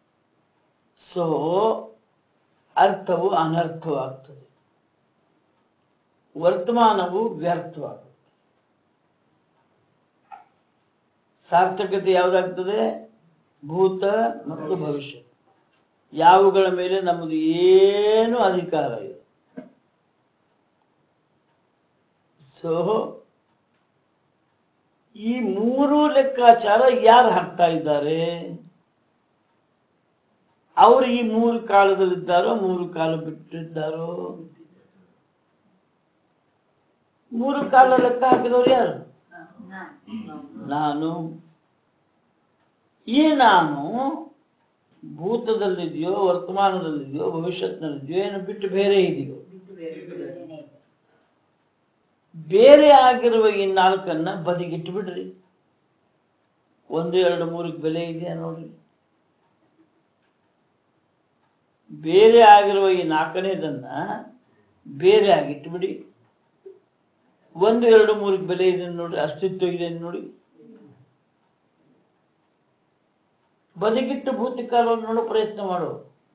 ಸೊ ಅರ್ಥವು ಅನರ್ಥವಾಗ್ತದೆ ವರ್ತಮಾನವು ವ್ಯರ್ಥವಾಗುತ್ತೆ ಸಾರ್ಥಕತೆ ಯಾವುದಾಗ್ತದೆ ಭೂತ ಮತ್ತು ಭವಿಷ್ಯ ಯಾವುಗಳ ಮೇಲೆ ನಮ್ಮದು ಏನು ಅಧಿಕಾರ ಇಲ್ಲ ಸೊ ಈ ಮೂರು ಲೆಕ್ಕಾಚಾರ ಯಾರು ಹಾಕ್ತಾ ಇದ್ದಾರೆ ಅವರು ಈ ಮೂರು ಕಾಲದಲ್ಲಿದ್ದಾರೋ ಮೂರು ಕಾಲ ಬಿಟ್ಟಿದ್ದಾರೋ ಮೂರು ಕಾಲ ಲೆಕ್ಕ ಹಾಕಿದವರು ಯಾರು ನಾನು ಈ ನಾನು ಭೂತದಲ್ಲಿದೆಯೋ ವರ್ತಮಾನದಲ್ಲಿದೆಯೋ ಭವಿಷ್ಯತ್ನಲ್ಲಿದೆಯೋ ಏನು ಬಿಟ್ಟು ಬೇರೆ ಇದೆಯೋ ಬೇರೆ ಆಗಿರುವ ಈ ನಾಲ್ಕನ್ನ ಬದಿಗಿಟ್ಟು ಬಿಡ್ರಿ ಒಂದು ಎರಡು ಮೂರಕ್ಕೆ ಬೆಲೆ ಇದೆಯಾ ನೋಡ್ರಿ ಬೇರೆ ಆಗಿರುವ ಈ ನಾಲ್ಕನೇದನ್ನ ಬೇರೆ ಆಗಿಟ್ಟು ಬಿಡಿ ಒಂದು ಎರಡು ಮೂರಕ್ಕೆ ಬೆಲೆ ಇದೆ ನೋಡಿ ಅಸ್ತಿತ್ವ ಇದೆ ನೋಡಿ ಬದಿಗಿಟ್ಟು ಭೂತಿಕಾಲವನ್ನು ನೋಡೋ ಪ್ರಯತ್ನ ಮಾಡು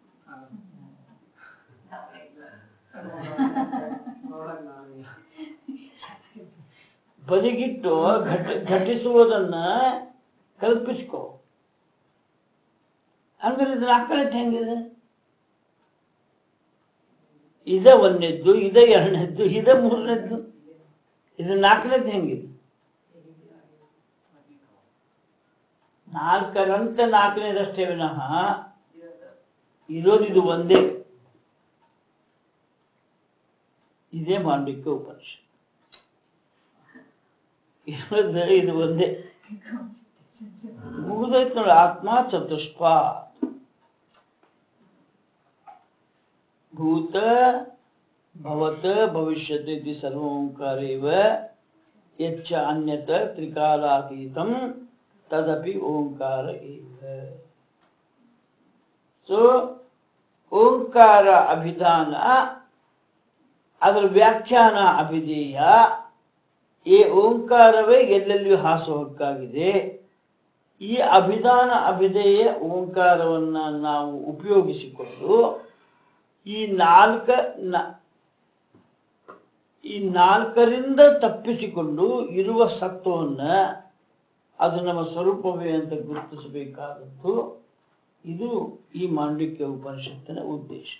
ನೋಡಕ್ ನಾವಿಲ್ಲ ಬದಿಗಿಟ್ಟು ಘಟ ಘಟಿಸುವುದನ್ನ ಕಲ್ಪಿಸ್ಕೋ ಅಂದ್ರೆ ಇದು ನಾಲ್ಕನೇದ್ದು ಹೆಂಗಿದೆ ಇದ ಒಂದನೇದ್ದು ಇದ ಎರಡನೇದ್ದು ಇದ ಮೂರನೇದ್ದು ಇದು ನಾಲ್ಕನೇದ್ದು ಹೆಂಗಿದೆ ನಾಲ್ಕರಂತೆ ನಾಲ್ಕನೇದಷ್ಟೇ ವಿನಃ ಇರೋದು ಇದು ಒಂದೇ ಇದೇ ಮಾಂಡಿಕ್ಯ ಉಪನಿಷತ್ ಇರೋದು ಇದು ಒಂದೇ ಮುಗಿದೈತ್ ನೋಡಿ ಆತ್ಮ ಚತುಷ್ಪ ಭೂತ ಭವತ ಭವಿಷ್ಯತ್ ಇತಿ ಸರ್ವೋಂಕಾರೇವ ಯಚ್ಚ ಅನ್ಯತ ತ್ರಿಕಾಲಾತೀತಂ ತದಪಿ ಓಂಕಾರ ಏವ ಸೊ ಓಂಕಾರ ಅಭಿಧಾನ ಅದರ ವ್ಯಾಖ್ಯಾನ ಅಭಿಧೇಯ ಈ ಓಂಕಾರವೇ ಎಲ್ಲೆಲ್ಲಿಯೂ ಹಾಸುಹಕ್ಕಾಗಿದೆ ಈ ಅಭಿಧಾನ ಅಭಿಧೇಯ ಓಂಕಾರವನ್ನ ನಾವು ಉಪಯೋಗಿಸಿಕೊಂಡು ಈ ನಾಲ್ಕ ನ- ಈ ನಾಲ್ಕರಿಂದ ತಪ್ಪಿಸಿಕೊಂಡು ಇರುವ ಸತ್ವವನ್ನ ಅದು ನಮ್ಮ ಸ್ವರೂಪವೇ ಅಂತ ಗುರುತಿಸಬೇಕಾದದ್ದು ಇದು ಈ ಮಾಂಡಿಕ್ಯ ಉಪನಿಷತ್ತಿನ ಉದ್ದೇಶ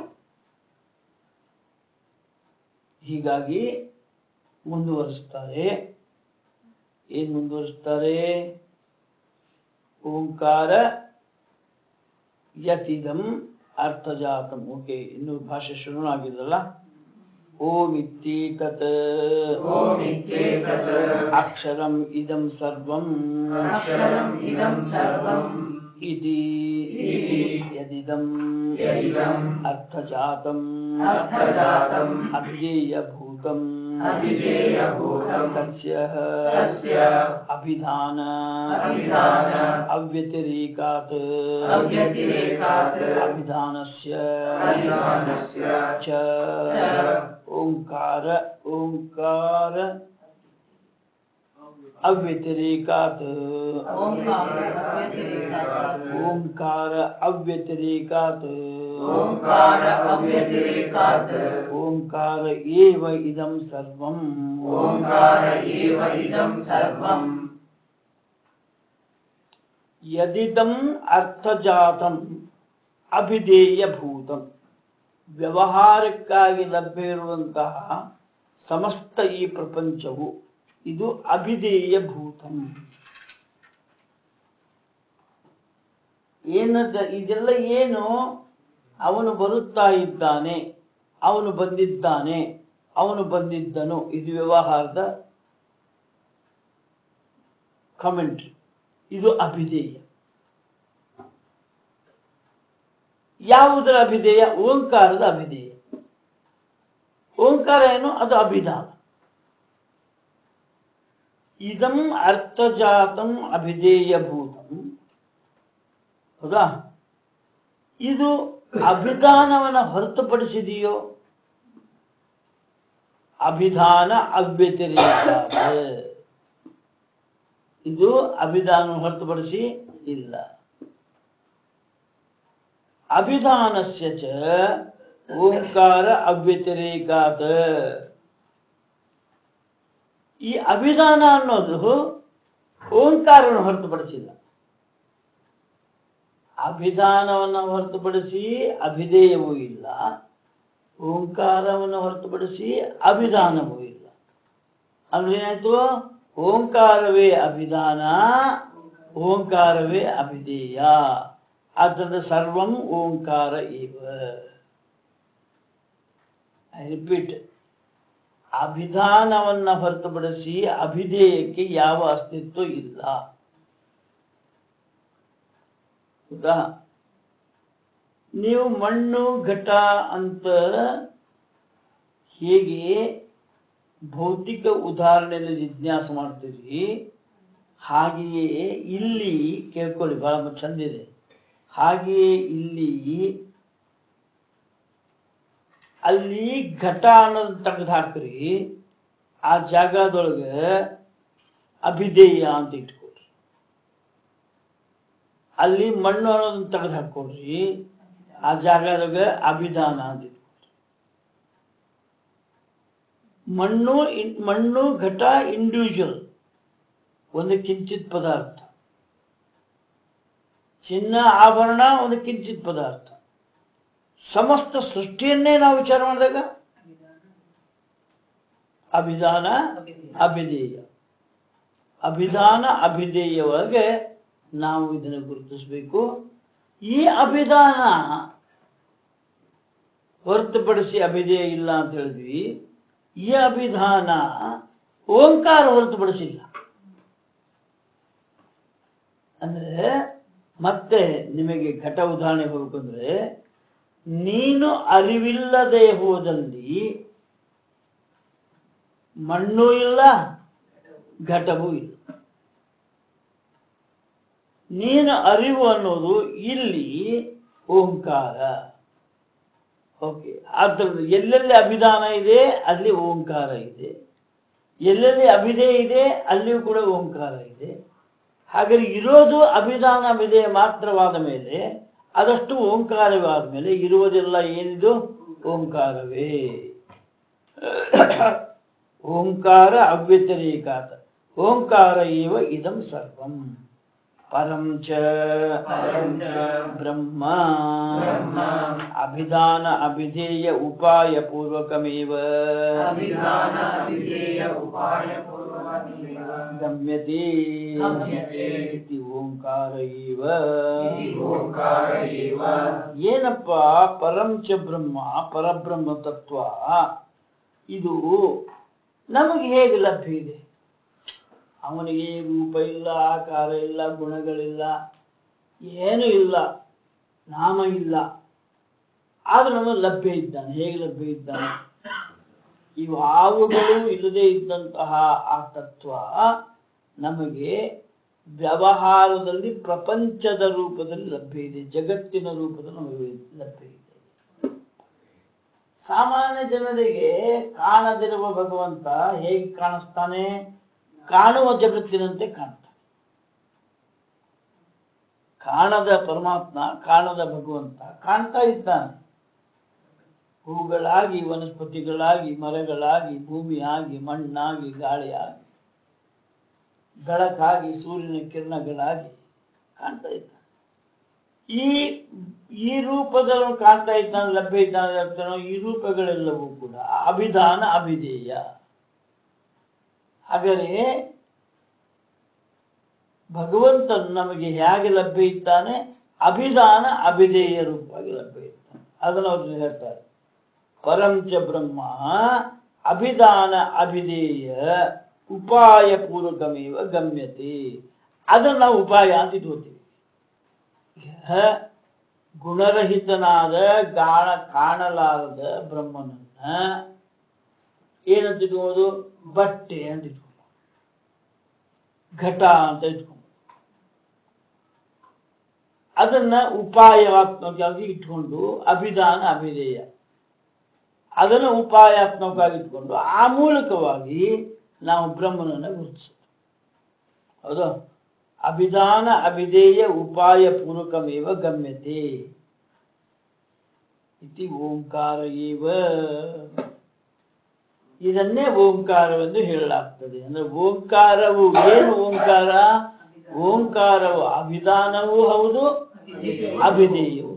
ಹೀಗಾಗಿ ಮುಂದುವರಿಸ್ತಾರೆ ಏನ್ ಮುಂದುವರಿಸ್ತಾರೆ ಓಂಕಾರ ಯತಿದಂ ಅರ್ಥಜಾತಂ ಓಕೆ ಇನ್ನು ಭಾಷೆ ಶುರು ಆಗಿದ್ರಲ್ಲ ಓಮಿತ್ತಿ ತತ್ ಓಮಿತ್ಯೇತತ್ ಅಕ್ಷರಂ ಇದಂ ಸರ್ವಂ ಅಕ್ಷರಂ ಇದಂ ಸರ್ವಂ ಇತಿ ಇತಿ ಯದಿದಂ ಯದಿದಂ ಅರ್ಥಜಾತಂ ಅರ್ಥಜಾತಂ ಅಭಿಧೇಯಭೂತಂ ಅಭಿಧೇಯಭೂತಂ ತಸ್ಯ ತಸ್ಯ ಅಭಿಧಾನ ಅಭಿಧಾನ ಅವ್ಯತಿರೇಕಾತ್ ಅವ್ಯತಿರೇಕಾತ್ ಅಭಿಧಾನಸ್ಯ ಅಭಿಧಾನಸ್ಯ ಚ ಓಂಕಾರ ಓಂಕಾರ ಅವ್ಯತಿರೇಕಾತ್ ಓಂಕಾರ ಅವ್ಯತಿರೇಕಾತ್. ಓಂಕಾರ ಅವ್ಯತಿರೇಕಾತ್ ಓಂಕಾರ ಅವ್ಯತಿರೇಕಾತ್ ಓಂಕಾರ ಏವ ಇದಂ ಸರ್ವಂ ಓಂಕಾರ ಏವ ಇದಂ ಸರ್ವಂ ಯದಿದಂ ಅರ್ಥಜಾತಂ ಅಭಿಧೇಯಭೂತಂ ವ್ಯವಹಾರಕ್ಕಾಗಿ ಲಭ್ಯ ಇರುವಂತಹ ಸಮಸ್ತ ಈ ಪ್ರಪಂಚವು ಇದು ಅಭಿಧೇಯಭೂತಂ ಏನದ ಇದೆಲ್ಲ ಏನು ಅವನು ಬರುತ್ತಾ ಇದ್ದಾನೆ ಅವನು ಬಂದಿದ್ದಾನೆ ಅವನು ಬಂದಿದ್ದನು ಇದು ವ್ಯವಹಾರದ ಕಮೆಂಟ್ರಿ ಇದು ಅಭಿಧೇಯ ಯಾವುದರ ಅಭಿಧೇಯ ಓಂಕಾರದ ಅಭಿಧೇಯ ಓಂಕಾರ ಏನು ಅದು ಅಭಿಧಾನ ಇದಂ ಅರ್ಥಜಾತಂ ಅಭಿಧೇಯಭೂತಂ ಹೌದಾ ಇದು ಅಭಿಧಾನವನ್ನ ಹೊರತುಪಡಿಸಿದೆಯೋ ಅಭಿಧಾನ ಅವ್ಯತಿರೇಕ ಇದು ಅಭಿಧಾನ ಹೊರತುಪಡಿಸಿ ಇಲ್ಲ ಅಭಿಧಾನಸ್ಯ ಚ ಓಂಕಾರ ಅವ್ಯತಿರೇಕಾತ್ ಈ ಅಭಿಧಾನ ಅನ್ನೋದು ಓಂಕಾರವನ್ನು ಹೊರತುಪಡಿಸಿಲ್ಲ ಅಭಿಧಾನವನ್ನು ಹೊರತುಪಡಿಸಿ ಅಭಿಧೇಯವೂ ಇಲ್ಲ ಓಂಕಾರವನ್ನು ಹೊರತುಪಡಿಸಿ ಅಭಿಧಾನವೂ ಇಲ್ಲ ಅಂದ್ರೆ ಏನಾಯ್ತು ಓಂಕಾರವೇ ಅಭಿಧಾನ ಓಂಕಾರವೇ ಅಭಿಧೇಯ ಆದ್ದರಿಂದ ಸರ್ವಂ ಓಂಕಾರ ಇವ ಐ ರಿಪೀಟ್ ಅಭಿಧಾನವನ್ನ ಹೊರತುಪಡಿಸಿ ಅಭಿಧೇಯಕ್ಕೆ ಯಾವ ಅಸ್ತಿತ್ವ ಇಲ್ಲ ಹೌದಾ ನೀವು ಮಣ್ಣು ಘಟ ಅಂತ ಹೇಗೆ ಭೌತಿಕ ಉದಾಹರಣೆಯಲ್ಲಿ ಜಿಜ್ಞಾಸ ಮಾಡ್ತೀರಿ ಹಾಗೆಯೇ ಇಲ್ಲಿ ಕೇಳ್ಕೊಳ್ಳಿ ಬಹಳ ಚಂದಿದೆ ಹಾಗೆಯೇ ಇಲ್ಲಿ ಅಲ್ಲಿ ಘಟ ಅನ್ನೋದು ತೆಗೆದು ಹಾಕ್ರಿ ಆ ಜಾಗದೊಳಗೆ ಅಭಿಧೇಯ ಅಂತ ಇಟ್ಕೊಳ್ರಿ ಅಲ್ಲಿ ಮಣ್ಣು ಅನ್ನೋದನ್ನ ತೆಗೆದು ಹಾಕೊಳ್ರಿ ಆ ಜಾಗದೊಳಗೆ ಅಭಿಧಾನ ಅಂತ ಇಟ್ಕೊಳ್ರಿ ಮಣ್ಣು ಇನ್- ಮಣ್ಣು ಘಟ ಇಂಡಿವಿಜುವಲ್ ಒಂದು ಕಿಂಚಿತ್ ಪದಾರ್ಥ ಚಿನ್ನ ಆಭರಣ ಒಂದು ಕಿಂಚಿತ್ ಪದಾರ್ಥ ಸಮಸ್ತ ಸೃಷ್ಟಿಯನ್ನೇ ನಾವು ವಿಚಾರ ಮಾಡಿದಾಗ ಅಭಿಧಾನ ಅಭಿಧೇಯ ಅಭಿಧಾನ ಅಭಿಧೇಯ ಒಳಗೆ ನಾವು ಇದನ್ನು ಗುರುತಿಸಬೇಕು ಈ ಅಭಿಧಾನ ಹೊರತುಪಡಿಸಿ ಅಭಿಧೇಯ ಇಲ್ಲ ಅಂತ ಹೇಳಿದ್ವಿ ಈ ಅಭಿಧಾನ ಓಂಕಾರ ಹೊರತುಪಡಿಸಿಲ್ಲ ಅಂದ್ರೆ ಮತ್ತೆ ನಿಮಗೆ ಘಟ ಉದಾಹರಣೆ ಹೋಗ್ಬೇಕಂದ್ರೆ ನೀನು ಅರಿವಿಲ್ಲದೆ ಹೋದಲ್ಲಿ ಮಣ್ಣು ಇಲ್ಲ ಘಟವೂ ಇಲ್ಲ ನೀನು ಅರಿವು ಅನ್ನೋದು ಇಲ್ಲಿ ಓಂಕಾರ ಓಕೆ ಆದ್ದರಿಂದ ಎಲ್ಲೆಲ್ಲಿ ಅಭಿಧಾನ ಇದೆ ಅಲ್ಲಿ ಓಂಕಾರ ಇದೆ ಎಲ್ಲೆಲ್ಲಿ ಅಭಿಧೇಯ ಇದೆ ಅಲ್ಲಿಯೂ ಕೂಡ ಓಂಕಾರ ಇದೆ ಹಾಗಾದ್ರೆ ಇರೋದು ಅಭಿಧಾನ ಅಭಿಧೇಯ ಮಾತ್ರವಾದ ಮೇಲೆ ಅದಷ್ಟು ಓಂಕಾರವಾದ ಮೇಲೆ ಇರುವುದೆಲ್ಲ ಏನಿದು ಓಂಕಾರವೇ ಓಂಕಾರ ಅವ್ಯತಿರೇಕಾತ ಓಂಕಾರ ಇವ ಇದಂ ಸರ್ವಂ ಪರಂ ಚ ಪರಂ ಚ ಬ್ರಹ್ಮ ಬ್ರಹ್ಮ ಅಭಿಧಾನ ಅಭಿಧೇಯ ಉಪಾಯ ಪೂರ್ವಕಮೇವ ಅಭಿಧಾನ ಅಭಿಧೇಯ ಉಪಾಯ ಪೂರ್ವಕಮೇವ ಗಮ್ಯತೆ ಗಮ್ಯತೆ. ಇತಿ ಓಂಕಾರ ಇವ ಇತಿ ಓಂಕಾರ ಏವ ಏನಪ್ಪ ಪರಂಚ ಬ್ರಹ್ಮ ಪರಬ್ರಹ್ಮ ತತ್ವ ಇದು ನಮಗೆ ಹೇಗೆ ಲಭ್ಯ ಇದೆ ಅವನಿಗೆ ರೂಪ ಇಲ್ಲ ಆಕಾರ ಇಲ್ಲ ಗುಣಗಳಿಲ್ಲ ಏನು ಇಲ್ಲ ನಾಮ ಇಲ್ಲ ಆದ್ರೆ ನಮಗೆ ಲಭ್ಯ ಇದ್ದಾನೆ ಹೇಗೆ ಲಭ್ಯ ಇದ್ದಾನೆ ಇವಾವುಗಳು ಇಲ್ಲದೆ ಇದ್ದಂತಹ ಆ ತತ್ವ ನಮಗೆ ವ್ಯವಹಾರದಲ್ಲಿ ಪ್ರಪಂಚದ ರೂಪದಲ್ಲಿ ಲಭ್ಯ ಇದೆ ಜಗತ್ತಿನ ರೂಪದಲ್ಲಿ ನಮಗೆ ಲಭ್ಯ ಇದೆ ಸಾಮಾನ್ಯ ಜನರಿಗೆ ಕಾಣದಿರುವ ಭಗವಂತ ಹೇಗೆ ಕಾಣಿಸ್ತಾನೆ ಕಾಣುವ ಜಗತ್ತಿನಂತೆ ಕಾಣ್ತಾನೆ ಕಾಣದ ಪರಮಾತ್ಮ ಕಾಣದ ಭಗವಂತ ಕಾಣ್ತಾ ಇದ್ದಾನೆ ಹೂಗಳಾಗಿ ವನಸ್ಪತಿಗಳಾಗಿ ಮರಗಳಾಗಿ ಭೂಮಿಯಾಗಿ ಮಣ್ಣಾಗಿ ಗಾಳಿಯಾಗಿ ಬೆಳಕಾಗಿ ಸೂರ್ಯನ ಕಿರಣಗಳಾಗಿ ಕಾಣ್ತಾ ಇದ್ದಾನೆ ಈ ಈ ರೂಪದಲ್ಲಿ ಕಾಣ್ತಾ ಇದ್ದಾನೆ ಲಭ್ಯ ಇದ್ದಾನೆ ಅಂತಾನೋ ಈ ರೂಪಗಳೆಲ್ಲವೂ ಕೂಡ ಅಭಿಧಾನ ಅಭಿಧೇಯ ಹಾಗಾದರೆ ಭಗವಂತನು ನಮಗೆ ಹೇಗೆ ಲಭ್ಯ ಇದ್ದಾನೆ ಅಭಿಧಾನ ಅಭಿಧೇಯ ರೂಪವಾಗಿ ಲಭ್ಯ ಇದ್ದಾನೆ ಅದನ್ನು ಅವರು ಹೇಳ್ತಾರೆ ಪರಂಚ ಬ್ರಹ್ಮ ಅಭಿಧಾನ ಅಭಿಧೇಯ ಉಪಾಯ ಪೂರ್ವಕಮೇವ ಗಮ್ಯತೆ ಅದನ್ನು ನಾವು ಉಪಾಯ ಅಂತ ಇಟ್ಕೋತೀವಿ ಈಗ ಗುಣರಹಿತನಾದ ಗಾಣ ಕಾಣಲಾರದ ಬ್ರಹ್ಮನನ್ನ ಏನಂತ ಇಟ್ಕೋದು ಬಟ್ಟೆ ಅಂತ ಇಟ್ಕೊಂಡು ಘಟ ಅಂತ ಇಟ್ಕೊಂಡು ಅದನ್ನ ಉಪಾಯಾತ್ಮಕವಾಗಿ ಇಟ್ಕೊಂಡು ಅಭಿಧಾನ ಅಭಿಧೇಯ ಅದನ್ನು ಉಪಾಯಾತ್ಮಕವಾಗಿ ಇಟ್ಕೊಂಡು ಆ ಮೂಲಕವಾಗಿ ನಾವು ಬ್ರಹ್ಮನನ್ನ ಗುರುತಿಸುತ್ತೇವೆ ಹೌದು ಅಭಿಧಾನ ಅಭಿಧೇಯ ಉಪಾಯ ಪೂರ್ವಕಮೇವ ಗಮ್ಯತೆ ಇತಿ ಓಂಕಾರ ಏವ ಇದನ್ನೇ ಓಂಕಾರವೆಂದು ಹೇಳಲಾಗ್ತದೆ ಅಂದ್ರೆ ಓಂಕಾರವು ಏನು ಓಂಕಾರ ಓಂಕಾರವು ಅಭಿಧಾನವೂ ಹೌದು ಅಭಿಧೇಯವು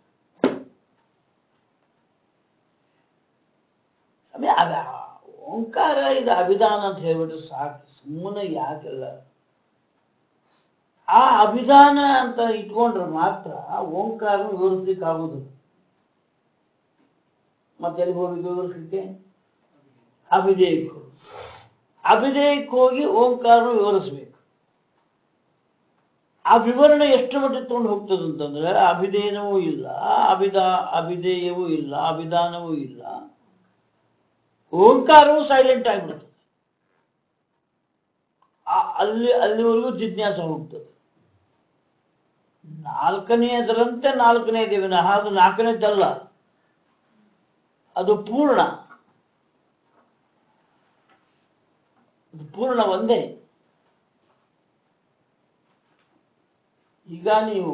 ಸಮಯ ಅದ ಓಂಕಾರ ಇದು ಅಭಿಧಾನ ಅಂತ ಹೇಳ್ಬಿಟ್ರೆ ಸಾಕು ಸುಮ್ಮನೆ ಯಾಕೆಲ್ಲ ಆ ಅಭಿಧಾನ ಅಂತ ಇಟ್ಕೊಂಡ್ರೆ ಮಾತ್ರ ಓಂಕಾರ ವಿವರಿಸ್ಲಿಕ್ಕೆ ಆಗುದು ಮತ್ತೆ ಎಲ್ಲಿಗೆ ಹೋಗಿ ವಿವರಿಸ್ಲಿಕ್ಕೆ ಅಭಿಧೇಯಕ್ಕೆ ಹೋಗಿ ಅಭಿಧೇಯಕ್ಕೆ ಹೋಗಿ ಓಂಕಾರ ವಿವರಿಸ್ಬೇಕು ಆ ವಿವರಣೆ ಎಷ್ಟು ಮಟ್ಟಿಗೆ ತಗೊಂಡು ಹೋಗ್ತದೆ ಅಂತಂದ್ರೆ ಅಭಿಧೇಯನವೂ ಇಲ್ಲ ಅಭಿಧಾ ಅಭಿಧೇಯವೂ ಇಲ್ಲ ಅಭಿಧಾನವೂ ಇಲ್ಲ ಓಂಕಾರವು ಸೈಲೆಂಟ್ ಆಗಿಬಿಡ್ತದೆ ಆ- ಅಲ್ಲಿ ಅಲ್ಲಿವರೆಗೂ ಜಿಜ್ಞಾಸ ಹೋಗ್ತದೆ ನಾಲ್ಕನೆಯದರಂತೆ ನಾಲ್ಕನೆಯದೇ ವಿನಃ ಅದು ನಾಲ್ಕನೇದಲ್ಲ ಅದು ಪೂರ್ಣ ಅದು ಪೂರ್ಣ ಒಂದೇ ಈಗ ನೀವು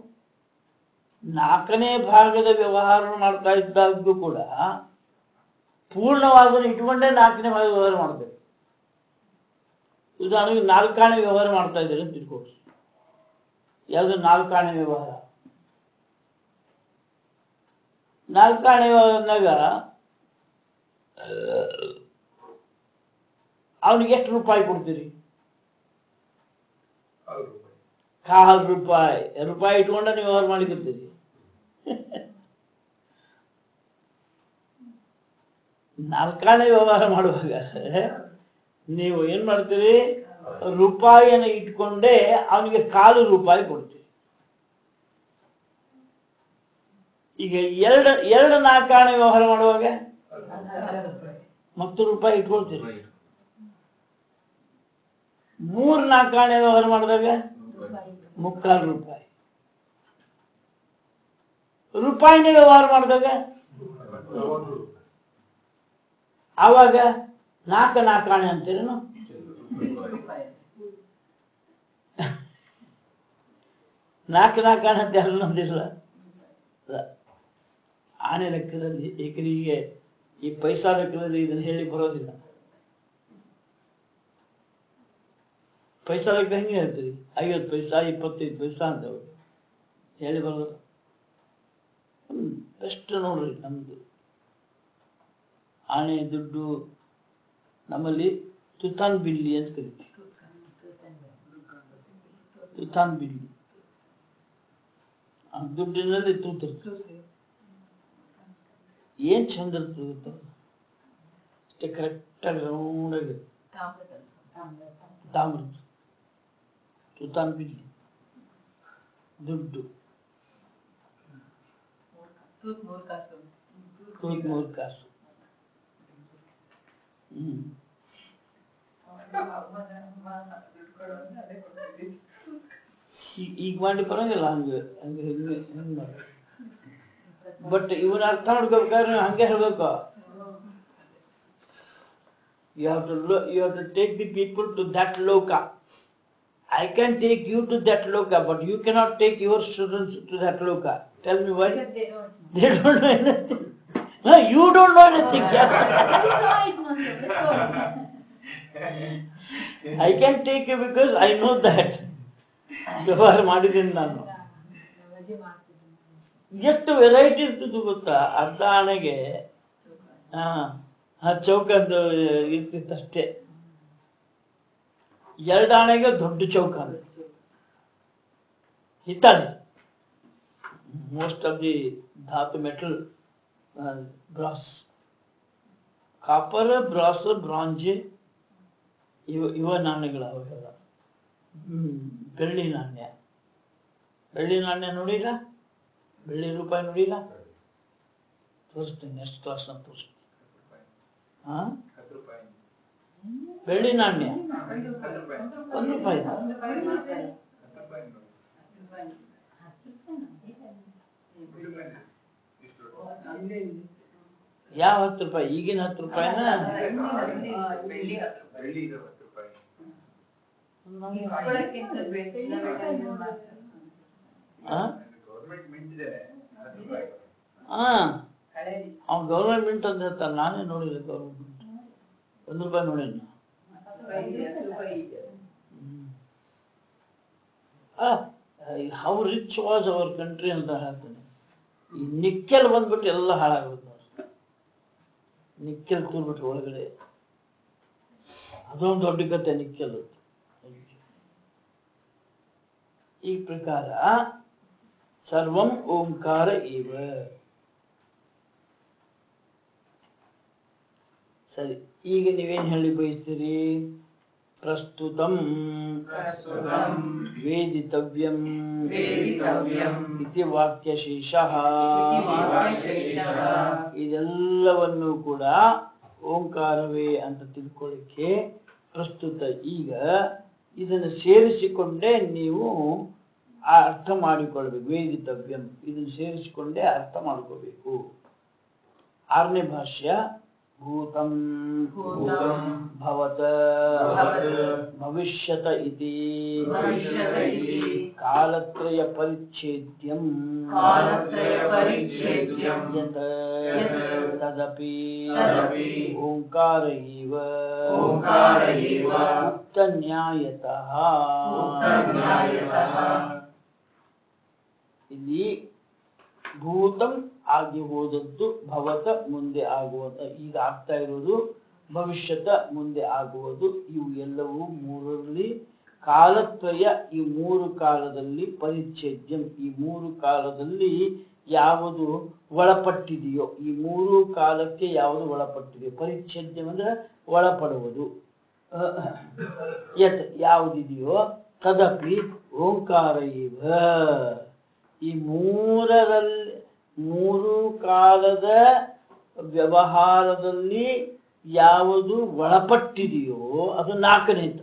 ನಾಲ್ಕನೇ ಭಾಗದ ವ್ಯವಹಾರ ಮಾಡ್ತಾ ಇದ್ದಾಗ್ಯೂ ಕೂಡ ಪೂರ್ಣವಾದನ್ನು ಇಟ್ಕೊಂಡೇ ನಾಲ್ಕನೇ ಭಾಗ ವ್ಯವಹಾರ ಮಾಡ್ಬೇಕು ಉದಾಹರಣೆಗೆ ನಾಲ್ಕಾಣೆ ವ್ಯವಹಾರ ಮಾಡ್ತಾ ಇದ್ದಾರೆ ಅಂತ ತಿಳ್ಕೊಳ್ಳಿ ಯಾವುದು ನಾಲ್ಕಾಣೆ ವ್ಯವಹಾರ ನಾಲ್ಕಾಣೆ ವ್ಯವಹಾರದಾಗ ಅವನಿಗೆ ಎಷ್ಟು ರೂಪಾಯಿ ಕೊಡ್ತೀರಿ ಕಾಲ್ ರೂಪಾಯಿ ರೂಪಾಯಿ ಇಟ್ಕೊಂಡ ನೀವು ವ್ಯವಹಾರ ಮಾಡಿಕೊಡ್ತೀರಿ ನಾಲ್ಕಾಣೆ ವ್ಯವಹಾರ ಮಾಡುವಾಗ ನೀವು ಏನ್ ಮಾಡ್ತೀರಿ ರೂಪಾಯಿಯನ್ನು ಇಟ್ಕೊಂಡೇ ಅವನಿಗೆ ಕಾಲು ರೂಪಾಯಿ ಕೊಡ್ತೀರಿ ಈಗ ಎರಡು ಎರಡು ನಾಲ್ಕಾಣೆ ವ್ಯವಹಾರ ಮಾಡುವಾಗ ಮತ್ತು ರೂಪಾಯಿ ಇಟ್ಕೊಳ್ತೀರಿ ಮೂರ್ ನಾಲ್ಕಾಣೆ ವ್ಯವಹಾರ ಮಾಡಿದಾಗ ಮುಕ್ಕಾಲು ರೂಪಾಯಿ ರೂಪಾಯಿನೇ ವ್ಯವಹಾರ ಮಾಡಿದಾಗ ಆವಾಗ ನಾಲ್ಕು ನಾಲ್ಕಾಣೆ ಅಂತೀರೇನು ನಾಲ್ಕು ನಾಲ್ಕಾಣೆ ಅಂತ ಯಾರು ನಂದಿಲ್ಲ ಅಲ್ಲ. ಆಣೆ ಲೆಕ್ಕದಲ್ಲಿ ಏಕರಿಗೆ ಈ ಪೈಸಾ ಲೆಕ್ಕದಲ್ಲಿ ಇದನ್ನು ಹೇಳಿ ಬರೋದಿಲ್ಲ ಪೈಸಾ ಲೆಕ್ಕ ಹೆಂಗೆ ಹೇಳ್ತೀರಿ ಐವತ್ತು ಪೈಸಾ ಇಪ್ಪತ್ತೈದು ಪೈಸಾ ಅಂತ ಹೇಳಿ. ಹೇಳಿ ಬರೋದು ಬೆಸ್ಟ್ ನೋಡ್ರಿ ನಮ್ದು ಆಣೆ ದುಡ್ಡು ನಮ್ಮಲ್ಲಿ ತುತಾನ್ ಬಿಲ್ಲಿ ಅಂತ ಕರಿತೀವಿ ತುತಾನ್ ಬಿಲ್ಲಿ ಆ ದುಡ್ಡಿನಲ್ಲಿ ತೂತಿರ್ತದೆ ಏನ್ ಚಂದ ಇರ್ತದೆ ಗೊತ್ತಾ? ಅಷ್ಟೇ ಕರೆಕ್ಟಾಗಿ ರೌಂಡಾಗಿ ತಾಮ್ರ ತುತಾನ್ ಬಿಲ್ಲಿ ದುಡ್ಡು ಸೂತ್ ಮೂರ್ ಕಾಸು ತೂತ್ ಮೂರು ಕಾಸು ಹ್ಮ್ ದುಡ್ಡು ಕೊಡು ಅಂದ್ರೆ ಅದೇ ಕೊಡ್ತೀವಿ ಈ- ಈಗ ಮಾಡಿ ಬರಂಗಿಲ್ಲ ಹಂಗೆ ಹಂಗೆ ಹಿಂಗೆ ಹಿಂಗೆ ಮಾಡಿ ಬಟ್ ಇವನ್ ಅರ್ಥ ಮಾಡ್ಕೋಬೇಕಾದ್ರೆ ನೀವು ಹಂಗೆ ಹೇಳ್ಬೇಕು you have to you have to take the people to that ಲೋಕ I can take you to that ಲೋಕ but you cannot take your students to that ಲೋಕ tell me why Because they don't. They don't know anything you don't know anything I saw it, no, sir. That's all. I can take you because I know that ವ್ಯವಹಾರ ಮಾಡಿದ್ದೀನಿ ನಾನು ರಜೆ ಮಾಡ್ತಿದ್ದೀನಿ. ಎಷ್ಟು variety ಇರ್ತಿದ್ದು ಗೊತ್ತಾ ಅರ್ಧ ಆಣೆಗೆ ಹಾ ಆ ಚೌಕಂದು ಇರ್ತಿತ್ತಷ್ಟೇ ಎರಡು ಆಣೆಗೆ ದೊಡ್ಡ ಚೌಕ ಹಿತ್ತಾಳೆ ಮೋಸ್ಟ್ ಆಫ್ ದಿ ಧಾತು metal brass copper brass bronze ಇವ ಇವ ನಾಣ್ಯಗಳು ಅವೆಲ್ಲ ಹ್ಮ್ ಬೆಳ್ಳಿ ನಾಣ್ಯ ಬೆಳ್ಳಿ ನಾಣ್ಯ ನೋಡಿಲ್ಲ ಬೆಳ್ಳಿ ರೂಪಾಯಿ ನೋಡಿಲ್ಲ ತೋರಿಸ್ತೀನಿ ನೆಕ್ಸ್ಟ್ ಕ್ಲಾಸ್ ನಾನು ತೋರಿಸ್ತೀನಿ ಹಾ ಬೆಳ್ಳಿ ನಾಣ್ಯ ಒಂದು ರೂಪಾಯಿ ಒಂದು ರೂಪಾಯಿ ಮಾತ್ರ. ಅಲ್ಲೇ ಇಲ್ಲಿ. ಯಾವ ಹತ್ತು ರೂಪಾಯಿ ಈಗಿನ ಹತ್ತು ರೂಪಾಯಿನ ಬೆಳ್ಳಿ ಹತ್ತು ರೂಪಾಯಿ. ನಮ್ಗೆ ಇಟ್ಕೊಳ್ಳೋಕ್ಕಿಂತ ಬೆಳ್ಳಿ ಬೆಳ್ಳಿ ಮಾತ್ರ. ಆ? ಗೌರ್ಮೆಂಟ್ ಮಿಂಟಿದೆ ಹತ್ತು ರೂಪಾಯಿ ಆ ಹಳೇದು. ಅವ್ನು ಗೌರ್ಮೆಂಟ್ ಅಂತ ಹೇಳ್ತಾನೆ ನಾನೇ ನೋಡಿಲ್ಲ ಗೌರ್ಮೆಂಟ್ ಒಂದು ರೂಪಾಯಿ ನೋಡೇನು ಹತ್ತು ರೂಪಾಯಿ ಇದೆ. How rich was our country ಅಂತ ಹೇಳ್ತಾನೆ ಈ ನಿಕ್ಕೆಲ್ ಬಂದ್ಬಿಟ್ಟು ಎಲ್ಲ ಹಾಳಾಗೋದು ನೋಡಿ ನಿಕ್ಕೆಲ್ ಕೂರ್ಬಿಟ್ರು ಒಳಗಡೆ ಅದೊಂದು ದೊಡ್ಡ ಕತೆ ನಿಕ್ಕೆಲ್ ಈ ಪ್ರಕಾರ ಸರ್ವಂ ಓಂಕಾರ ಇವ ಸರಿ ಈಗ ನೀವೇನ್ ಹೇಳಿ ಬಯಸ್ತೀರಿ ಪ್ರಸ್ತುತಂ ಪ್ರಸ್ತುತಂ ವೇದಿತವ್ಯಂ ವೇದಿತವ್ಯಂ ಇತಿ ವಾಕ್ಯಶೇಷಃ ಇತಿ ವಾಕ್ಯಶೇಷಃ. ಇದೆಲ್ಲವನ್ನು ಕೂಡ ಓಂಕಾರವೇ ಅಂತ ತಿಳ್ಕೊಳ್ಳಿಕ್ಕೆ ಪ್ರಸ್ತುತ ಈಗ ಇದನ್ನು ಸೇರಿಸಿಕೊಂಡೇ ನೀವು ಆ ಅರ್ಥ ಮಾಡಿಕೊಳ್ಬೇಕು ವೇದಿತವ್ಯಂ ಇದನ್ನು ಸೇರಿಸಿಕೊಂಡೇ ಅರ್ಥ ಮಾಡ್ಕೋಬೇಕು ಆರನೇ ಭಾಷ್ಯ ಭೂತಂ ಭೂತಂ ಭವತ ಭವತ್ ಭವಿಷ್ಯತ ಇತಿ ಭವಿಷ್ಯತ ಇತಿ ಕಾಲತ್ರಯ ಪರಿಚ್ಛೇದ್ಯಂ ಕಾಲತ್ರಯ ಪರಿಚ್ಛೇದ್ಯಂ ಯತ್ ಯತ್ ತದಪಿ ತದಪಿ ಓಂಕಾರ ಇವ ಓಂಕಾರ ಇವ ಉಕ್ತ ನ್ಯಾಯತಃ ಉಕ್ತನ್ಯಾಯತಃ ಇಲ್ಲಿ ಭೂತಂ ಆಗಿ ಹೋದದ್ದು ಭವತ ಮುಂದೆ ಆಗುವುದು ಈಗ ಆಗ್ತಾ ಇರೋದು ಭವಿಷ್ಯತ ಮುಂದೆ ಆಗುವುದು ಇವು ಎಲ್ಲವೂ ಮೂರರಲ್ಲಿ ಕಾಲತ್ರಯ ಈ ಮೂರು ಕಾಲದಲ್ಲಿ ಪರಿಚ್ಛೇದ್ಯಂ ಈ ಮೂರು ಕಾಲದಲ್ಲಿ ಯಾವುದು ಒಳಪಟ್ಟಿದೆಯೋ ಈ ಮೂರು ಕಾಲಕ್ಕೆ ಯಾವುದು ಒಳಪಟ್ಟಿದೆಯೋ ಪರಿಚ್ಛೇದ್ಯಂ ಅಂದ್ರೆ ಒಳಪಡುವುದು ಅಹ್, ಯತ್ ಯಾವುದಿದೆಯೋ ತದಪಿ ಓಂಕಾರ ಇವ ಈ ಮೂರರಲ್ಲಿ ಮೂರು ಕಾಲದ ವ್ಯವಹಾರದಲ್ಲಿ ಯಾವುದು ಒಳಪಟ್ಟಿದೆಯೋ ಅದು ನಾಲ್ಕನೇದ್ದು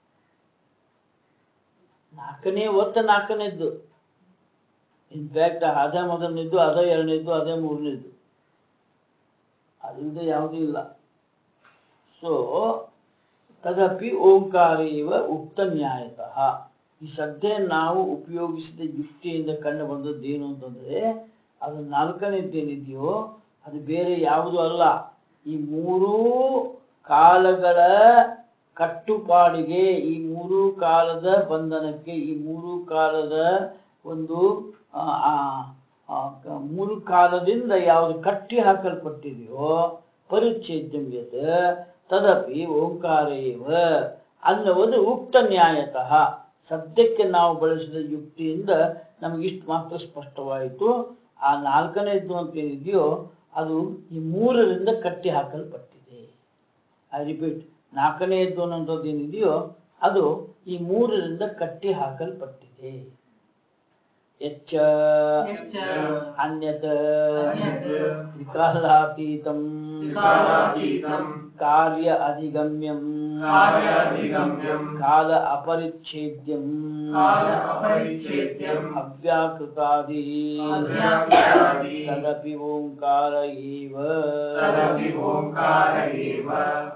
ನಾಲ್ಕನೇ ಒತ್ತ ನಾಲ್ಕನೇದ್ದು ಇನ್ಫ್ಯಾಕ್ಟ್ ಅದೇ ಮೊದಲನೇದ್ದು ಅದೇ ಎರಡನೇದ್ದು ಅದೇ ಮೂರನೇದ್ದು ಅದರಿಂದ ಯಾವುದೂ ಇಲ್ಲ ಸೊ ತದಪಿ ಓಂಕಾರ ಇವ ಉಕ್ತ ನ್ಯಾಯತಃ ಈ ಸದ್ಯ ನಾವು ಉಪಯೋಗಿಸಿದ ಯುಕ್ತಿಯಿಂದ ಕಂಡು ಬಂದದ್ದು ಏನು ಅಂತಂದ್ರೆ ಅದು ನಾಲ್ಕನೇದ್ದೇನಿದೆಯೋ ಅದು ಬೇರೆ ಯಾವುದು ಅಲ್ಲ ಈ ಮೂರೂ ಕಾಲಗಳ ಕಟ್ಟುಪಾಡಿಗೆ ಈ ಮೂರು ಕಾಲದ ಬಂಧನಕ್ಕೆ ಈ ಮೂರು ಕಾಲದ ಒಂದು ಆ, ಆ, ಆ, ಕ- ಮೂರು ಕಾಲದಿಂದ ಯಾವುದು ಕಟ್ಟಿ ಹಾಕಲ್ಪಟ್ಟಿದೆಯೋ ಪರಿಚ್ಛೇದ್ಯಂ ಯತ್ ತದಪಿ ಓಂಕಾರ ಇವ ಅನ್ನುವುದು ಉಕ್ತ ನ್ಯಾಯತಃ ಸದ್ಯಕ್ಕೆ ನಾವು ಬಳಸಿದ ಯುಕ್ತಿಯಿಂದ ನಮಗೆ ಇಷ್ಟು ಮಾತ್ರ ಸ್ಪಷ್ಟವಾಯಿತು ಆ ನಾಲ್ಕನೇದ್ದು ಅಂತ ಏನಿದೆಯೋ ಅದು ಈ ಮೂರರಿಂದ ಕಟ್ಟಿ ಹಾಕಲ್ಪಟ್ಟಿದೆ ಐ ರಿಪೀಟ್ ನಾಲ್ಕನೆಯದ್ದು ಅನ್ನೋಂಥದ್ದು ಏನಿದೆಯೋ ಅದು ಈ ಮೂರರಿಂದ ಕಟ್ಟಿ ಹಾಕಲ್ಪಟ್ಟಿದೆ ಎಚ್ಚ ಯಚ್ಚ ಅನ್ಯತ ಅನ್ಯತ್ ತ್ರಿಕಾಲಾತೀತಂ ತ್ರಿಕಾಲಾತೀತಂ ಕಾರ್ಯ ಅಧಿಗಮ್ಯಂ ಕಾರ್ಯಾಧಿಗಮ್ಯಂ ಕಾಲ ಅಪರಿಚ್ಛೇದ್ಯಂ ಕಾಲ ಅಪರಿಚ್ಛೇದ್ಯಂ ಅವ್ಯಾಕೃತಾದಿ ಅವ್ಯಾಕೃತಾದಿ ತದಪಿ ಓಂಕಾರ ಏವ ತದಪಿ ಓಂಕಾರ ಏವ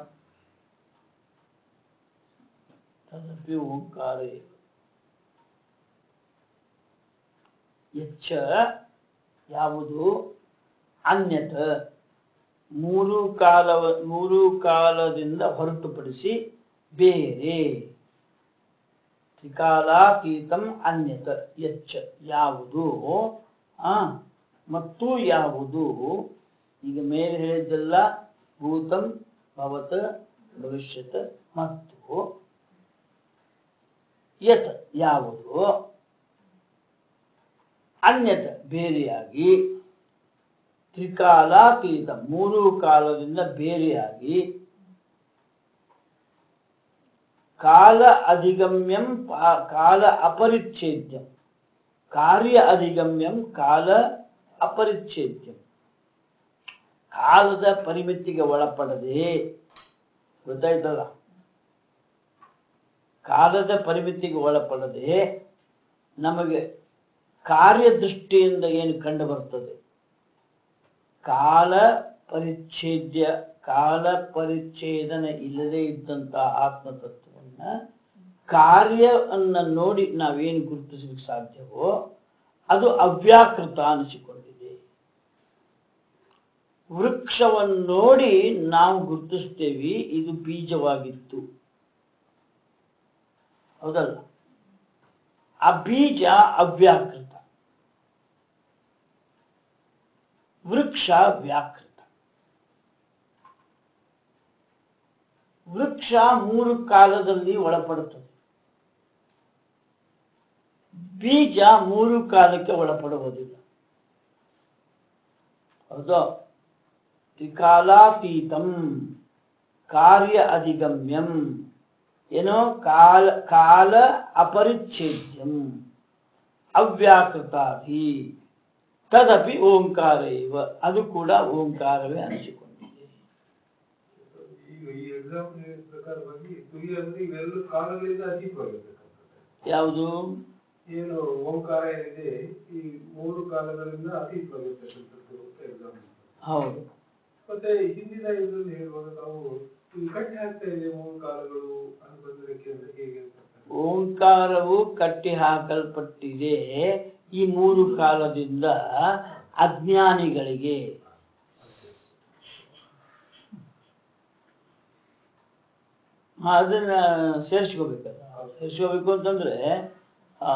ತದಪಿ ಓಂಕಾರ ಏವ ಎಚ್ಚ ಯಾವುದು ಅನ್ಯತ ಮೂರು ಕಾಲವ ಮೂರು ಕಾಲದಿಂದ ಹೊರತುಪಡಿಸಿ ಬೇರೆ ತ್ರಿಕಾಲಾತೀತಂ ಅನ್ಯತ ಎಚ್ಚ ಯಾವುದು ಆ ಮತ್ತು ಯಾವುದು ಈಗ ಮೇಲೆ ಹೇಳಿದ್ದೆಲ್ಲ ಭೂತಂ ಭವತ ಭವಿಷ್ಯತ ಮತ್ತು ಯತ್ ಯಾವುದು ಅನ್ಯತ ಬೇರೆಯಾಗಿ ತ್ರಿಕಾಲಾತೀತ ಮೂರು ಕಾಲದಿಂದ ಬೇರೆಯಾಗಿ ಕಾಲ ಅಧಿಗಮ್ಯಂ ಪಾ- ಕಾಲ ಅಪರಿಚ್ಛೇದ್ಯಂ ಕಾರ್ಯ ಅಧಿಗಮ್ಯಂ ಕಾಲ ಅಪರಿಚ್ಛೇದ್ಯಂ ಕಾಲದ ಪರಿಮಿತಿಗೆ ಒಳಪಡದೆ ಗೊತ್ತಾಯ್ತಲ್ಲ ಕಾಲದ ಪರಿಮಿತಿಗೆ ಒಳಪಡದೆ ನಮಗೆ ಕಾರ್ಯದೃಷ್ಟಿಯಿಂದ ಏನು ಕಂಡು ಬರ್ತದೆ ಕಾಲ ಪರಿಚ್ಛೇದ್ಯ ಕಾಲ ಪರಿಚ್ಛೇದನ ಇಲ್ಲದೆ ಇದ್ದಂತಹ ಆತ್ಮತತ್ವವನ್ನ ಕಾರ್ಯವನ್ನ ನೋಡಿ ನಾವೇನು ಗುರುತಿಸಲಿಕ್ಕೆ ಸಾಧ್ಯವೋ ಅದು ಅವ್ಯಾಕೃತ ಅನಿಸಿಕೊಂಡಿದೆ ವೃಕ್ಷವನ್ನು ನೋಡಿ ನಾವು ಗುರುತಿಸ್ತೇವೆ ಇದು ಬೀಜವಾಗಿತ್ತು ಹೌದಲ್ಲ ಆ ಬೀಜ ಅವ್ಯಾಕೃತ ವೃಕ್ಷ ವ್ಯಾಕೃತ ವೃಕ್ಷ ಮೂರು ಕಾಲದಲ್ಲಿ ಒಳಪಡುತ್ತದೆ ಬೀಜ ಮೂರು ಕಾಲಕ್ಕೆ ಒಳಪಡುವುದಿಲ್ಲ ಹೌದು ತ್ರಿಕಾಲಾತೀತಂ ಕಾರ್ಯ ಅಧಿಗಮ್ಯಂ ಏನೋ ಕಾಲ ಕಾಲ ಅಪರಿಚ್ಛೇದ್ಯಂ ಅವ್ಯಾಕೃತಾಧಿ ತದಪಿ ಓಂಕಾರ ಇವ ಅದು ಕೂಡ ಓಂಕಾರವೇ ಅನಿಸಿಕೊಂಡಿದೆ ಈಗ ಈ ಎಕ್ಸಾಂಪಲ್ ಪ್ರಕಾರವಾಗಿ ತುರಿ ಅಂದ್ರೆ ಇವೆಲ್ಲ ಕಾಲಗಳಿಂದ ಅತೀತವಾಗಿರ್ತಕ್ಕಂಥದ್ದು ಯಾವುದು ಏನು ಓಂಕಾರ ಏನಿದೆ ಈ ಮೂರು ಕಾಲಗಳಿಂದ ಅತೀತವಾಗಿರ್ತಕ್ಕಂಥದ್ದು ಎಕ್ಸಾಂಪಲ್ ಹೌದು ಮತ್ತೆ ಹಿಂದಿನ ಇದರಲ್ಲಿ ಹೇಳುವಾಗ ನಾವು ಈ ಕಟ್ಟಿ ಹಾಕ್ತಾ ಇದೆ ಮೂರು ಕಾಲಗಳು ಅಂತ ಬಂದಕ್ಕೆ ಅಂತ ಹೇಗೆ ಅಂತ ಓಂಕಾರವು ಕಟ್ಟಿ ಹಾಕಲ್ಪಟ್ಟಿದೆ ಈ ಮೂರು ಕಾಲದಿಂದ ಅಜ್ಞಾನಿಗಳಿಗೆ ಹಾ, ಅದನ್ನ ಸೇರಿಸ್ಕೋಬೇಕಲ್ಲ ಸೇರಿಸ್ಕೋಬೇಕು ಅಂತಂದ್ರೆ ಆ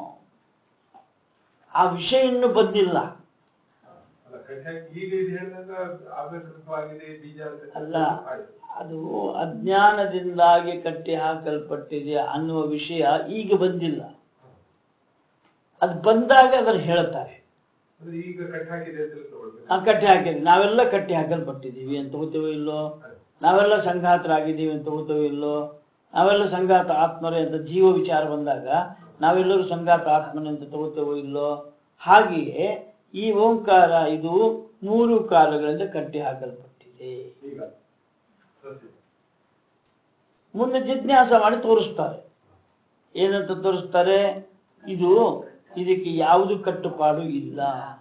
ಆ ವಿಷಯ ಇನ್ನೂ ಬಂದಿಲ್ಲ ಅಲ್ಲ ಕಟ್ಟಿ ಹಾಕಿ ಈಗ ಇದು ಹೇಳಿದಾಗ ಆವೇಶವಾಗಿದೆ ಬೀಜ ಅಂತ ಅಲ್ಲ ಆಯ್ತು. ಅದು ಅಜ್ಞಾನದಿಂದಾಗಿ ಕಟ್ಟಿ ಹಾಕಲ್ಪಟ್ಟಿದೆ ಅನ್ನುವ ವಿಷಯ ಈಗ ಬಂದಿಲ್ಲ ಅದು ಬಂದಾಗ ಅದನ್ನು ಹೇಳ್ತಾರೆ ಅಂದ್ರೆ ಈಗ ಕಟ್ಟಿ ಹಾಕಿದೆ ಅಂತ ತಗೊಳ್ಬೇಕು ಆ ಕಟ್ಟಿ ಹಾಕಿದ್ವಿ ನಾವೆಲ್ಲ ಕಟ್ಟಿ ಹಾಕಲ್ಪಟ್ಟಿದ್ದೀವಿ ಅಂತ ತಗೋತೇವೋ ಇಲ್ಲೋ ನಾವೆಲ್ಲ ಸಂಘಾತರಾಗಿದ್ದೀವಿ ಅಂತ ತಗೋತೇವೋ ಇಲ್ಲೋ ನಾವೆಲ್ಲ ಸಂಘಾತ ಆತ್ಮರೇ ಅಂತ ಜೀವ ವಿಚಾರ ಬಂದಾಗ ನಾವೆಲ್ಲರೂ ಸಂಘಾತ ಆತ್ಮನೆ ಅಂತ ತಗೋತೇವೋ ಇಲ್ಲೋ ಹಾಗೆಯೇ ಈ ಓಂಕಾರ ಇದು ಮೂರು ಕಾಲಗಳಿಂದ ಕಟ್ಟಿ ಹಾಕಲ್ಪಟ್ಟಿದೆ ಈಗ ಸಸ್ಯ. ಮುಂದೆ ಜಿಜ್ಞಾಸ ಮಾಡಿ ತೋರಿಸ್ತಾರೆ ಏನಂತ ತೋರಿಸ್ತಾರೆ ಇದು ಇದಕ್ಕೆ ಯಾವುದು ಕಟ್ಟುಪಾಡು ಇಲ್ಲ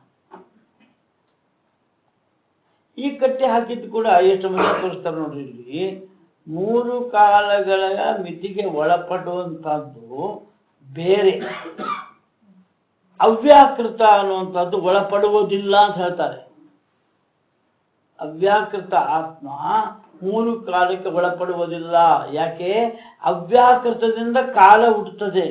ಈ ಕಟ್ಟಿ ಹಾಕಿದ್ದು ಕೂಡ ಎಷ್ಟು ಮಂದಿ ತೋರಿಸ್ತಾರೆ ನೋಡ್ರಿ ಇಲ್ಲಿ ಮೂರು ಕಾಲಗಳ ಮಿತಿಗೆ ಒಳಪಡುವಂತಹದ್ದು ಬೇರೆ ಅವ್ಯಾಕೃತ ಅನ್ನುವಂಥದ್ದು ಒಳಪಡುವುದಿಲ್ಲ ಅಂತ ಹೇಳ್ತಾರೆ ಅವ್ಯಾಕೃತ ಆತ್ಮ ಮೂರು ಕಾಲಕ್ಕೆ ಒಳಪಡುವುದಿಲ್ಲ ಯಾಕೆ ಅವ್ಯಾಕೃತದಿಂದ ಕಾಲ ಹುಟ್ಟುತ್ತದೆ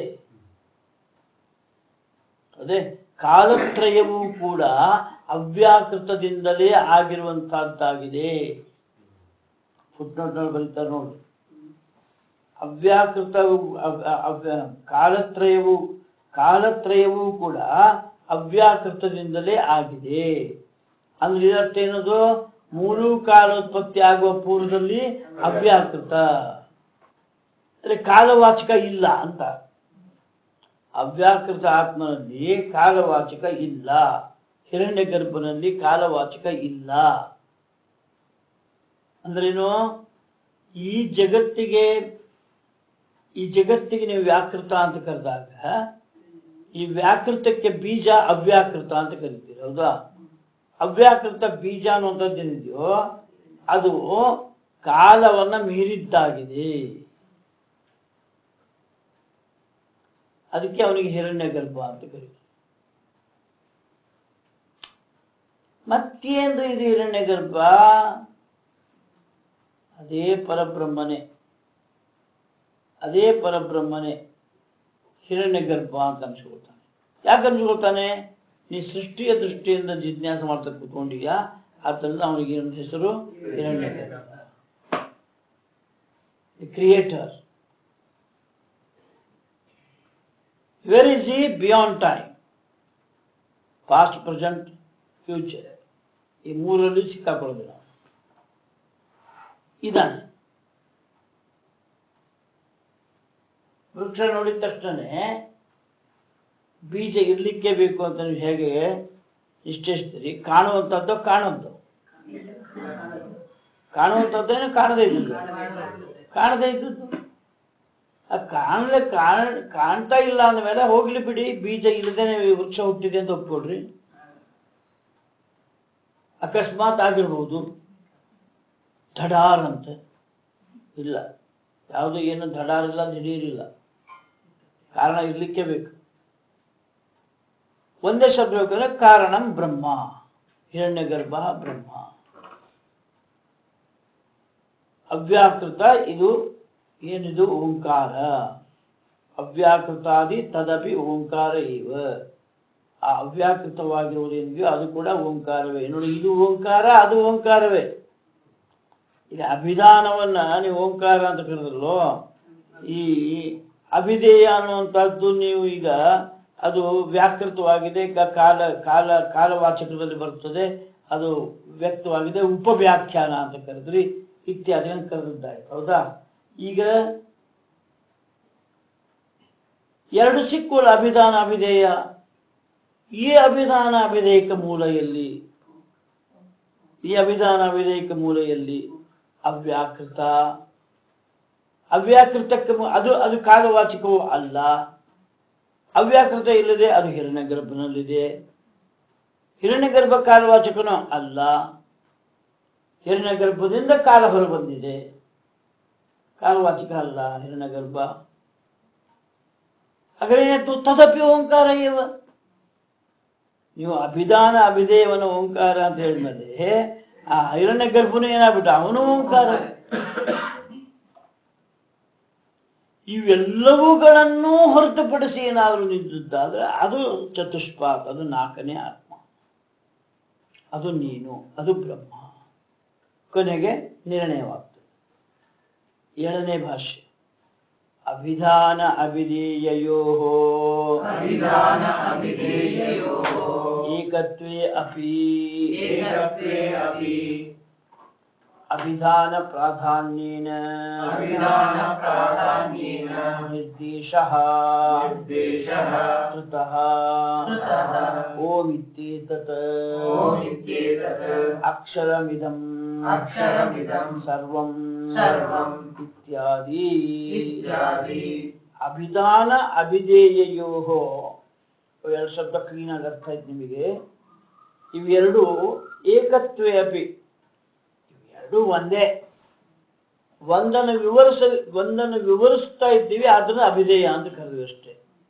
ಅದೇ ಕಾಲತ್ರಯವೂ ಕೂಡ ಅವ್ಯಾಕೃತದಿಂದಲೇ ಆಗಿರುವಂತಹದ್ದಾಗಿದೆ ಫುಟ್ನೋಟ್ನಲ್ಲಿ ಬರೀತಾರೆ ನೋಡಿ ಅವ್ಯಾಕೃತವು ಅವ್- ಅವ್- ಕಾಲತ್ರಯವು ಕಾಲತ್ರಯವೂ ಕೂಡ ಅವ್ಯಾಕೃತದಿಂದಲೇ ಆಗಿದೆ ಅಂದ್ರೆ ಇದರ್ಥ ಏನದು ಮೂರು ಕಾಲೋತ್ಪತ್ತಿ ಆಗುವ ಪೂರ್ವದಲ್ಲಿ ಅವ್ಯಾಕೃತ ಅಂದ್ರೆ ಕಾಲವಾಚಕ ಇಲ್ಲ ಅಂತ ಅವ್ಯಾಕೃತ ಆತ್ಮನಲ್ಲಿ ಕಾಲವಾಚಕ ಇಲ್ಲ ಹಿರಣ್ಯ ಗರ್ಭನಲ್ಲಿ ಕಾಲವಾಚಕ ಇಲ್ಲ ಅಂದ್ರೇನು ಈ ಜಗತ್ತಿಗೆ ಈ ಜಗತ್ತಿಗೆ ನೀವು ವ್ಯಾಕೃತ ಅಂತ ಕರೆದಾಗ ಈ ವ್ಯಾಕೃತಕ್ಕೆ ಬೀಜ ಅವ್ಯಾಕೃತ ಅಂತ ಕರಿತೀರಿ ಹೌದಾ ಅವ್ಯಾಕೃತ ಬೀಜ ಅನ್ನುವಂಥದ್ದು ಏನಿದೆಯೋ ಅದು ಕಾಲವನ್ನ ಮೀರಿದ್ದಾಗಿದೆ ಅದಕ್ಕೆ ಅವನಿಗೆ ಹಿರಣ್ಯ ಗರ್ಭ ಅಂತ ಕರೀತಾರೆ ಮತ್ತೇನ್ರಿ ಇದು ಹಿರಣ್ಯ ಗರ್ಭ ಅದೇ ಪರಬ್ರಹ್ಮನೇ ಅದೇ ಪರಬ್ರಹ್ಮನೇ ಹಿರಣ್ಯ ಗರ್ಭ ಅಂತ ಅನ್ಸ್ಕೊಳ್ತಾನೆ ಯಾಕೆ ಅನ್ಸ್ಕೊಳ್ತಾನೆ ನೀ ಸೃಷ್ಟಿಯ ದೃಷ್ಟಿಯಿಂದ ಜಿಜ್ಞಾಸ ಮಾಡ್ತಾ ಕೂತ್ಕೊಂಡೀಗ ಆದ್ದರಿಂದ ಅವನಿಗೆ ಒಂದು ಹೆಸರು Hiranyagarbha creator where is ಈ beyond time past present future ಈ ಮೂರಲ್ಲಿ ಸಿಕ್ಕಾಕೊಳ್ಳೋದಿಲ್ಲ ಇದಾನೆ ವೃಕ್ಷ ನೋಡಿದ ತಕ್ಷಣನೇ ಬೀಜ ಇರ್ಲಿಕ್ಕೆ ಬೇಕು ಅಂತ ನೀವು ಹೇಗೆ ನಿಶ್ಚಯಿಸ್ತೀರಿ ಕಾಣುವಂಥದ್ದು ಕಾಣುವಂಥದ್ದು ಕಾಣುವಂಥದ್ದೇನು ಕಾಣದೇ ಇದ್ದಿದ್ದು ಕಾಣದೇ ಇದ್ದದ್ದು ಆ ಕಾಣಲೆ ಕಾಣ ಕಾಣ್ತಾ ಇಲ್ಲ ಅಂದಮೇಲೆ ಹೋಗ್ಲಿ ಬಿಡಿ ಬೀಜ ಇಲ್ಲದೇನೆ ವೃಕ್ಷ ಹುಟ್ಟಿದೆ ಅಂತ ಒಪ್ಕೊಳ್ರಿ ಅಕಸ್ಮಾತ್ ಆಗಿರ್ಬೋದು ಧಡಾರ್ ಅಂತ ಇಲ್ಲ ಯಾವುದು ಏನು ಧಡಾರ್ ಇಲ್ಲ ದಿಢೀರಿಲ್ಲ ಕಾರಣ ಇರ್ಲಿಕ್ಕೆ ಬೇಕು ಒಂದೇ ಶಬ್ದ ಬೇಕಂದ್ರೆ ಕಾರಣಂ ಬ್ರಹ್ಮ ಹಿರಣ್ಯ ಗರ್ಭ ಬ್ರಹ್ಮ ಅವ್ಯಾಕೃತ ಇದು ಏನಿದು ಓಂಕಾರ ಅವ್ಯಾಕೃತಾದಿ ತದಪಿ ಓಂಕಾರ ಇವ ಆ ಅವ್ಯಾಕೃತವಾಗಿರುವುದೇನಿದೆಯೋ ಅದು ಕೂಡ ಓಂಕಾರವೇ ನೋಡಿ ಇದು ಓಂಕಾರ ಅದು ಓಂಕಾರವೇ ಈಗ ಅಭಿಧಾನವನ್ನ ನೀವು ಓಂಕಾರ ಅಂತ ಕರೆದ್ರಲ್ಲೋ ಈ ಅಭಿಧೇಯ ಅನ್ನುವಂಥದ್ದು ನೀವು ಈಗ ಅದು ವ್ಯಾಕೃತವಾಗಿದೆ ಕ- ಕಾಲ ಕಾಲ ಕಾಲವಾಚಕದಲ್ಲಿ ಬರ್ತದೆ ಅದು ವ್ಯಕ್ತವಾಗಿದೆ ಉಪವ್ಯಾಖ್ಯಾನ ಅಂತ ಕರೆದ್ರಿ ಇತ್ಯಾದಿ ಅಂತ ಕರೆದಿದ್ದಾಯ್ತು ಹೌದಾ ಈಗ ಎರಡು ಸಿಕ್ಕುವಲ್ಲ ಅಭಿಧಾನ ಅಭಿಧೇಯ ಈ ಅಭಿಧಾನ ಅಭಿಧೇಯಕ ಮೂಲ ಎಲ್ಲಿ ಈ ಅಭಿಧಾನ ಅಭಿಧೇಯಕ ಮೂಲ ಎಲ್ಲಿ ಅವ್ಯಾಕೃತ ಅವ್ಯಾಕೃತಕ್ಕೆ ಮು- ಅದು ಅದು ಕಾಲವಾಚಕವೂ ಅಲ್ಲ ಅವ್ಯಾಕೃತ ಇಲ್ಲದೆ ಅದು ಹಿರಣ್ಯ ಗರ್ಭನಲ್ಲಿದೆ ಹಿರಣ್ಯ ಗರ್ಭ ಕಾಲವಾಚಕನೂ ಅಲ್ಲ ಹಿರಣ್ಯ ಗರ್ಭದಿಂದ ಕಾಲ ಹೊರ ಬಂದಿದೆ ಕಾಲವಾಚಕ ಅಲ್ಲ ಹಿರಣ್ಯ ಗರ್ಭ ಹಾಗಾದ್ರೆ ತದಪಿ ಓಂಕಾರ ಏವ ನೀವು ಅಭಿಧಾನ ಅಭಿಧೇಯವನ ಓಂಕಾರ ಅಂತ ಹೇಳಿದ್ಮೇಲೆ ಆ ಹಿರಣ್ಯ ಗರ್ಭನು ಏನಾಗ್ಬಿಟ್ಟ ಅವನು ಓಂಕಾರ ಇವೆಲ್ಲವುಗಳನ್ನು ಹೊರತುಪಡಿಸಿ ಏನಾದರೂ ನಿಂತಿದ್ದಾದ್ರೆ ಅದು ಚತುಷ್ಪಾತ್ ಅದು ನಾಲ್ಕನೇ ಆತ್ಮ ಅದು ನೀನು ಅದು ಬ್ರಹ್ಮ ಕೊನೆಗೆ ನಿರ್ಣಯವಾಗ್ತದೆ ಏಳನೇ ಭಾಷೆ ಅಭಿಧಾನ ಅಭಿಧೇಯಯೋ ಅಭಿಧಾನ ಅಭಿಧೇಯಯೋ ಏಕತ್ವೇ ಅಪಿ ಏಕತ್ವೇ ಅಪಿ ಅಭಿಧಾನ ಪ್ರಾಧಾನ್ಯೇನ ಅಭಿಧಾನ ಪ್ರಾಧಾನ್ಯೇನ ನಿರ್ದೇಶಃ ನಿರ್ದೇಶಃ ಕೃತಃ ಕೃತಃ ಓಮಿತ್ಯೇತತ್ ಓಮಿತ್ಯೇತತ್ ಅಕ್ಷರಮಿದಂ ಅಕ್ಷರಮಿದಂ ಸರ್ವಂ ಸರ್ವಂ ಇತ್ಯಾದಿ ಇತ್ಯಾದಿ ಅಭಿಧಾನ ಅಭಿಧೇಯಯೋ ಎರಡು ಶಬ್ದ ಕ್ಲೀನ್ ಆಗಿ ಅರ್ಥ ಆಯ್ತು ನಿಮಗೆ ಇವೆರಡು ಏಕತ್ವೇ ಅಪಿ ಇವೆರಡು ಒಂದೇ ಒಂದನ್ನು ವಿವರಿಸ ಒಂದನ್ನು ವಿವರಿಸ್ತಾ ಇದ್ದೀವಿ ಅದನ್ನ ಅಭಿಧೇಯ ಅಂತ ಕರೆದ್ವಿ ಅಷ್ಟೇ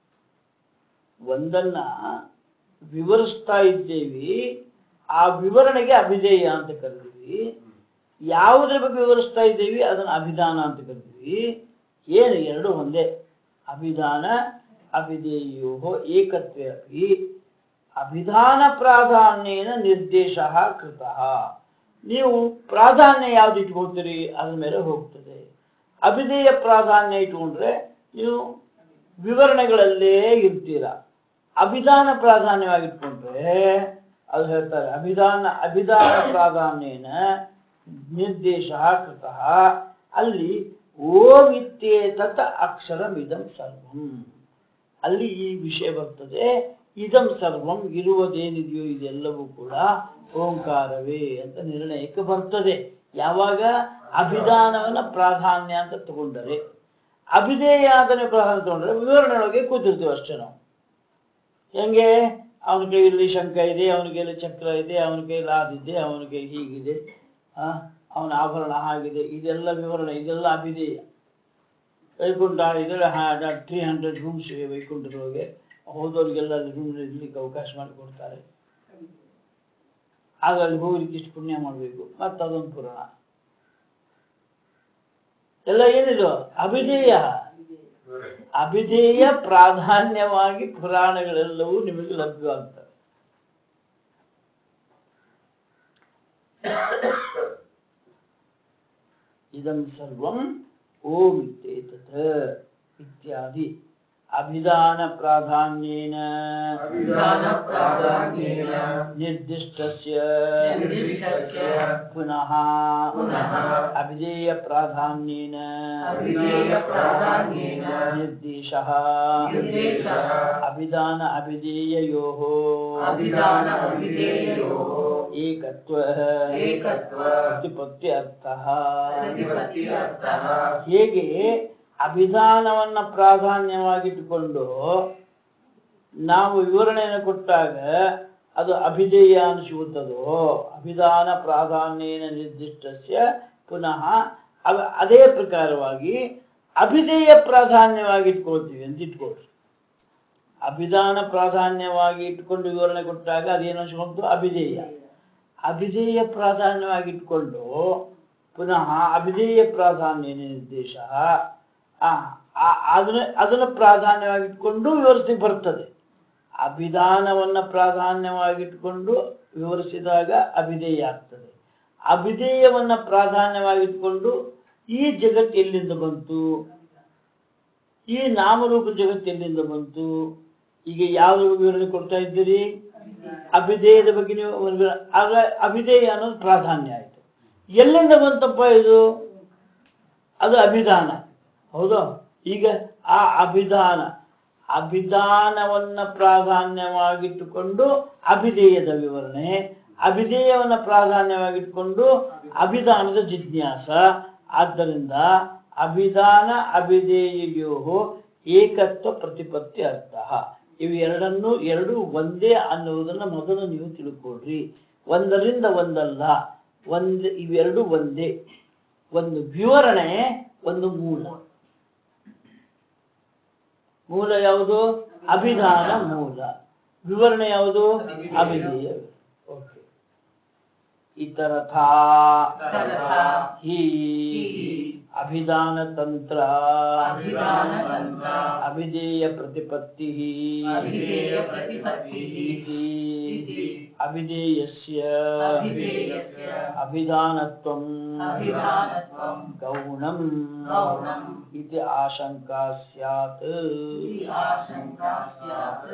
ಒಂದನ್ನ ವಿವರಿಸ್ತಾ ಇದ್ದೇವಿ ಆ ವಿವರಣೆಗೆ ಅಭಿಧೇಯ ಅಂತ ಕರೆದ್ವಿ ಯಾವುದ್ರ ಬಗ್ಗೆ ವಿವರಿಸ್ತಾ ಇದ್ದೀವಿ ಅದನ್ನ ಅಭಿಧಾನ ಅಂತ ಕರಿತೀವಿ ಏನು ಎರಡು ಒಂದೇ ಅಭಿಧಾನ ಅಭಿಧೇಯೋ ಏಕತ್ವೇ ಅಪಿ ಅಭಿಧಾನ ಪ್ರಾಧಾನ್ಯೇನ ನಿರ್ದೇಶ ಕೃತಃ ನೀವು ಪ್ರಾಧಾನ್ಯ ಯಾವ್ದು ಇಟ್ಕೊಳ್ತೀರಿ ಅದ್ರ ಮೇಲೆ ಹೋಗ್ತದೆ ಅಭಿಧೇಯ ಪ್ರಾಧಾನ್ಯ ಇಟ್ಕೊಂಡ್ರೆ ನೀವು ವಿವರಣೆಗಳಲ್ಲೇ ಇರ್ತೀರ ಅಭಿಧಾನ ಪ್ರಾಧಾನ್ಯವಾಗಿ ಇಟ್ಕೊಂಡ್ರೆ ಅದು ಹೇಳ್ತಾರೆ ಅಭಿಧಾನ ಅಭಿಧಾನ ಪ್ರಾಧಾನ್ಯನ ನಿರ್ದೇಶ ಕೃತಃ ಅಲ್ಲಿ ಓಂ ಇತ್ಯೇತತ್ ಅಕ್ಷರಮಿದಂ ಸರ್ವಂ ಅಲ್ಲಿ ಈ ವಿಷಯ ಬರ್ತದೆ ಇದಂ ಸರ್ವಂ ಇರುವುದೇನಿದೆಯೋ ಇದೆಲ್ಲವೂ ಕೂಡ ಓಂಕಾರವೇ ಅಂತ ನಿರ್ಣಯಕ್ಕೆ ಬರ್ತದೆ ಯಾವಾಗ ಅಭಿಧಾನವನ್ನ ಪ್ರಾಧಾನ್ಯ ಅಂತ ತಗೊಂಡರೆ ಅಭಿಧೇಯ ಅದನ್ನೇ ಪ್ರಾಧಾನ್ಯ ತಗೊಂಡ್ರೆ ವಿವರಣೆಯೊಳಗೆ ಕೂತಿರ್ತೀವಿ ಅಷ್ಟೇ ನಾವು ಹೆಂಗೆ ಅವನ ಕೈಯಲ್ಲಿ ಶಂಕ ಇದೆ ಅವನ ಕೈಯಲ್ಲಿ ಚಕ್ರ ಇದೆ ಅವನ ಕೈಯಲ್ಲಿ ಆದಿದೆ ಅವನ ಕೈ ಹೀಗಿದೆ ಆ ಅವನ ಆಭರಣ ಹಾಗಿದೆ ಇದೆಲ್ಲ ವಿವರಣೆ ಇದೆಲ್ಲ ಅಭಿಧೇಯ ವೈಕುಂಠ ಇದ್ರೆ ತ್ರೀ ಹಂಡ್ರೆಡ್ ರೂಮ್ಸ್ ಇವೆ ವೈಕುಂಠದೊಳಗೆ ಹೋದವ್ರಿಗೆಲ್ಲ ಅಲ್ಲಿ ರೂಮ್ ಇರ್ಲಿಕ್ಕೆ ಅವಕಾಶ ಮಾಡಿಕೊಡ್ತಾರೆ ಆಗ ಅಲ್ಲಿ ಹೋಗ್ಲಿಕ್ಕೆ ಇಷ್ಟು ಪುಣ್ಯ ಮಾಡಬೇಕು ಮತ್ತೆ ಅದೊಂದು ಪುರಾಣ ಎಲ್ಲ ಏನಿದು ಅಭಿಧೇಯ ಅಭಿಧೇಯ ಪ್ರಾಧಾನ್ಯವಾಗಿ ಪುರಾಣಗಳೆಲ್ಲವೂ ನಿಮಗೆ ಲಭ್ಯವಾಗ್ತವೆ ಇದಂ ಸರ್ವಂ ಓಂ ಇತ್ಯೇತತ್ ಇತ್ಯಾದಿ ಅಭಿಧಾನ ಪ್ರಾಧಾನ್ಯೇನ ಅಭಿಧಾನ ಪ್ರಾಧಾನ್ಯೇನ ನಿರ್ದಿಷ್ಟಸ್ಯ ನಿರ್ದಿಷ್ಟಸ್ಯ ಪುನಃ ಪುನಃ ಅಭಿಧೇಯ ಪ್ರಾಧಾನ್ಯೇನ ಅಭಿಧೇಯ ಪ್ರಾಧಾನ್ಯೇನ ನಿರ್ದೇಶಃ ನಿರ್ದೇಶಃ ಅಭಿಧಾನ ಅಭಿಧೇಯಯೋಃ ಅಭಿಧಾನ ಅಭಿಧೇಯಯೋಃ ಏಕತ್ವ ಏಕತ್ವ ಪ್ರತಿಪತ್ತಿ ಅರ್ಥಃ ಪ್ರತಿಪತ್ತಿ ಅರ್ಥಃ ಹೇಗೆ ಅಭಿಧಾನವನ್ನ ಪ್ರಾಧಾನ್ಯವಾಗಿಟ್ಟುಕೊಂಡು ನಾವು ವಿವರಣೆಯನ್ನು ಕೊಟ್ಟಾಗ ಅದು ಅಭಿಧೇಯ ಅನಿಸುತ್ತದೋ ಅಭಿಧಾನ ಪ್ರಾಧಾನ್ಯನ ನಿರ್ದಿಷ್ಟಸ್ಯ ಪುನಃ ಅವ- ಅದೇ ಪ್ರಕಾರವಾಗಿ ಅಭಿಧೇಯ ಪ್ರಾಧಾನ್ಯವಾಗಿ ಇಟ್ಕೊಳ್ತೀವಿ ಅಂತ ಇಟ್ಕೊಳ್ರಿ ಅಭಿಧಾನ ಪ್ರಾಧಾನ್ಯವಾಗಿ ಇಟ್ಕೊಂಡು ವಿವರಣೆ ಕೊಟ್ಟಾಗ ಅದೇನು ಅನಿಸ್ಕೊಂಡು ಅಭಿಧೇಯ ಅಭಿಧೇಯ ಪ್ರಾಧಾನ್ಯವಾಗಿ ಇಟ್ಕೊಂಡು ಪುನಃ ಅಭಿಧೇಯ ಪ್ರಾಧಾನ್ಯ ನಿರ್ದೇಶ ಆ, ಆ- ಅದನ್ನ ಅದನ್ನ ಪ್ರಾಧಾನ್ಯವಾಗಿಟ್ಕೊಂಡು ವಿವರಿಸಿ ಬರ್ತದೆ ಅಭಿಧಾನವನ್ನ ಪ್ರಾಧಾನ್ಯವಾಗಿಟ್ಕೊಂಡು ವಿವರಿಸಿದಾಗ ಅಭಿಧೇಯ ಆಗ್ತದೆ ಅಭಿಧೇಯವನ್ನ ಪ್ರಾಧಾನ್ಯವಾಗಿಟ್ಕೊಂಡು ಈ ಜಗತ್ ಎಲ್ಲಿಂದ ಬಂತು ಈ ನಾಮರೂಪ ಜಗತ್ ಎಲ್ಲಿಂದ ಬಂತು ಈಗ ಯಾವ ವಿವರಣೆ ಕೊಡ್ತಾ ಇದ್ದೀರಿ ಅಭಿಧೇಯದ ಬಗ್ಗೆ ನೀವು ಒಂದು ಆಗ ಅಭಿಧೇಯ ಅನ್ನೋದು ಪ್ರಾಧಾನ್ಯ ಆಯ್ತು ಎಲ್ಲಿಂದ ಬಂತಪ್ಪ ಇದು ಅದು ಅಭಿಧಾನ ಹೌದು ಈಗ ಆ ಅಭಿಧಾನ ಅಭಿಧಾನವನ್ನ ಪ್ರಾಧಾನ್ಯವಾಗಿಟ್ಟುಕೊಂಡು ಅಭಿಧೇಯದ ವಿವರಣೆ ಅಭಿಧೇಯವನ್ನ ಪ್ರಾಧಾನ್ಯವಾಗಿಟ್ಟುಕೊಂಡು ಅಭಿಧಾನದ ಜಿಜ್ಞಾಸ ಆದ್ದರಿಂದ ಅಭಿಧಾನ ಅಭಿಧೇಯೋ ಏಕತ್ವ ಪ್ರತಿಪತ್ತಿ ಅರ್ಥ ಇವು ಎರಡನ್ನು ಎರಡು ಒಂದೇ ಅನ್ನುವುದನ್ನ ಮೊದಲು ನೀವು ತಿಳ್ಕೊಳ್ರಿ ಒಂದರಿಂದ ಒಂದಲ್ಲ ಒಂದ್ ಇವೆರಡು ಒಂದೇ ಒಂದು ವಿವರಣೆ ಒಂದು ಮೂಲ ಮೂಲ ಯಾವುದು ಅಭಿಧಾನ ಮೂಲ ವಿವರಣೆ ಯಾವುದು ಅಭಿಧೇಯ ಓಕೆ ಇತರಥಾ ಇತರಥಾ ಹಿ ಅಭಿಧಾನ ತಂತ್ರ ಅಭಿಧಾನ ತಂತ್ರ ಅಭಿಧೇಯ ಪ್ರತಿಪತ್ತಿ ಅಭಿಧೇಯ ಪ್ರತಿಪತ್ತಿಃ ಇತಿ ಅಭಿಧೇಯಸ್ಯ ಅಭಿಧೇಯಸ್ಯ ಅಭಿಧಾನತ್ವಂ ಅಭಿಧಾನತ್ವಂ ಗೌಣಂ ಗೌಣಂ इति आशंका स्यात् इति आशंका स्यात्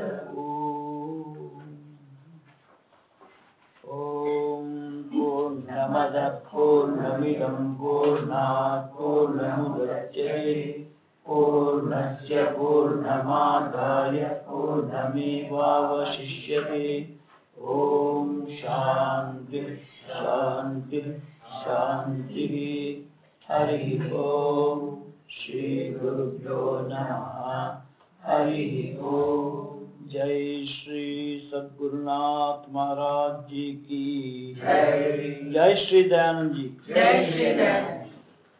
ॐ पूर्णमदः पूर्णमिदं पूर्णात् पूर्णमुदच्यते पूर्णस्य पूर्णमादाय पूर्णमेवावशिष्यते ॐ शान्तिः शान्तिः शान्तिः हरिः ॐ श्रीगुरुभ्यो नमः हरिः ॐ जय श्री सद्गुरुनाथ महाराज जी की जय। जय श्री दयानंद जी जय श्री दयानंद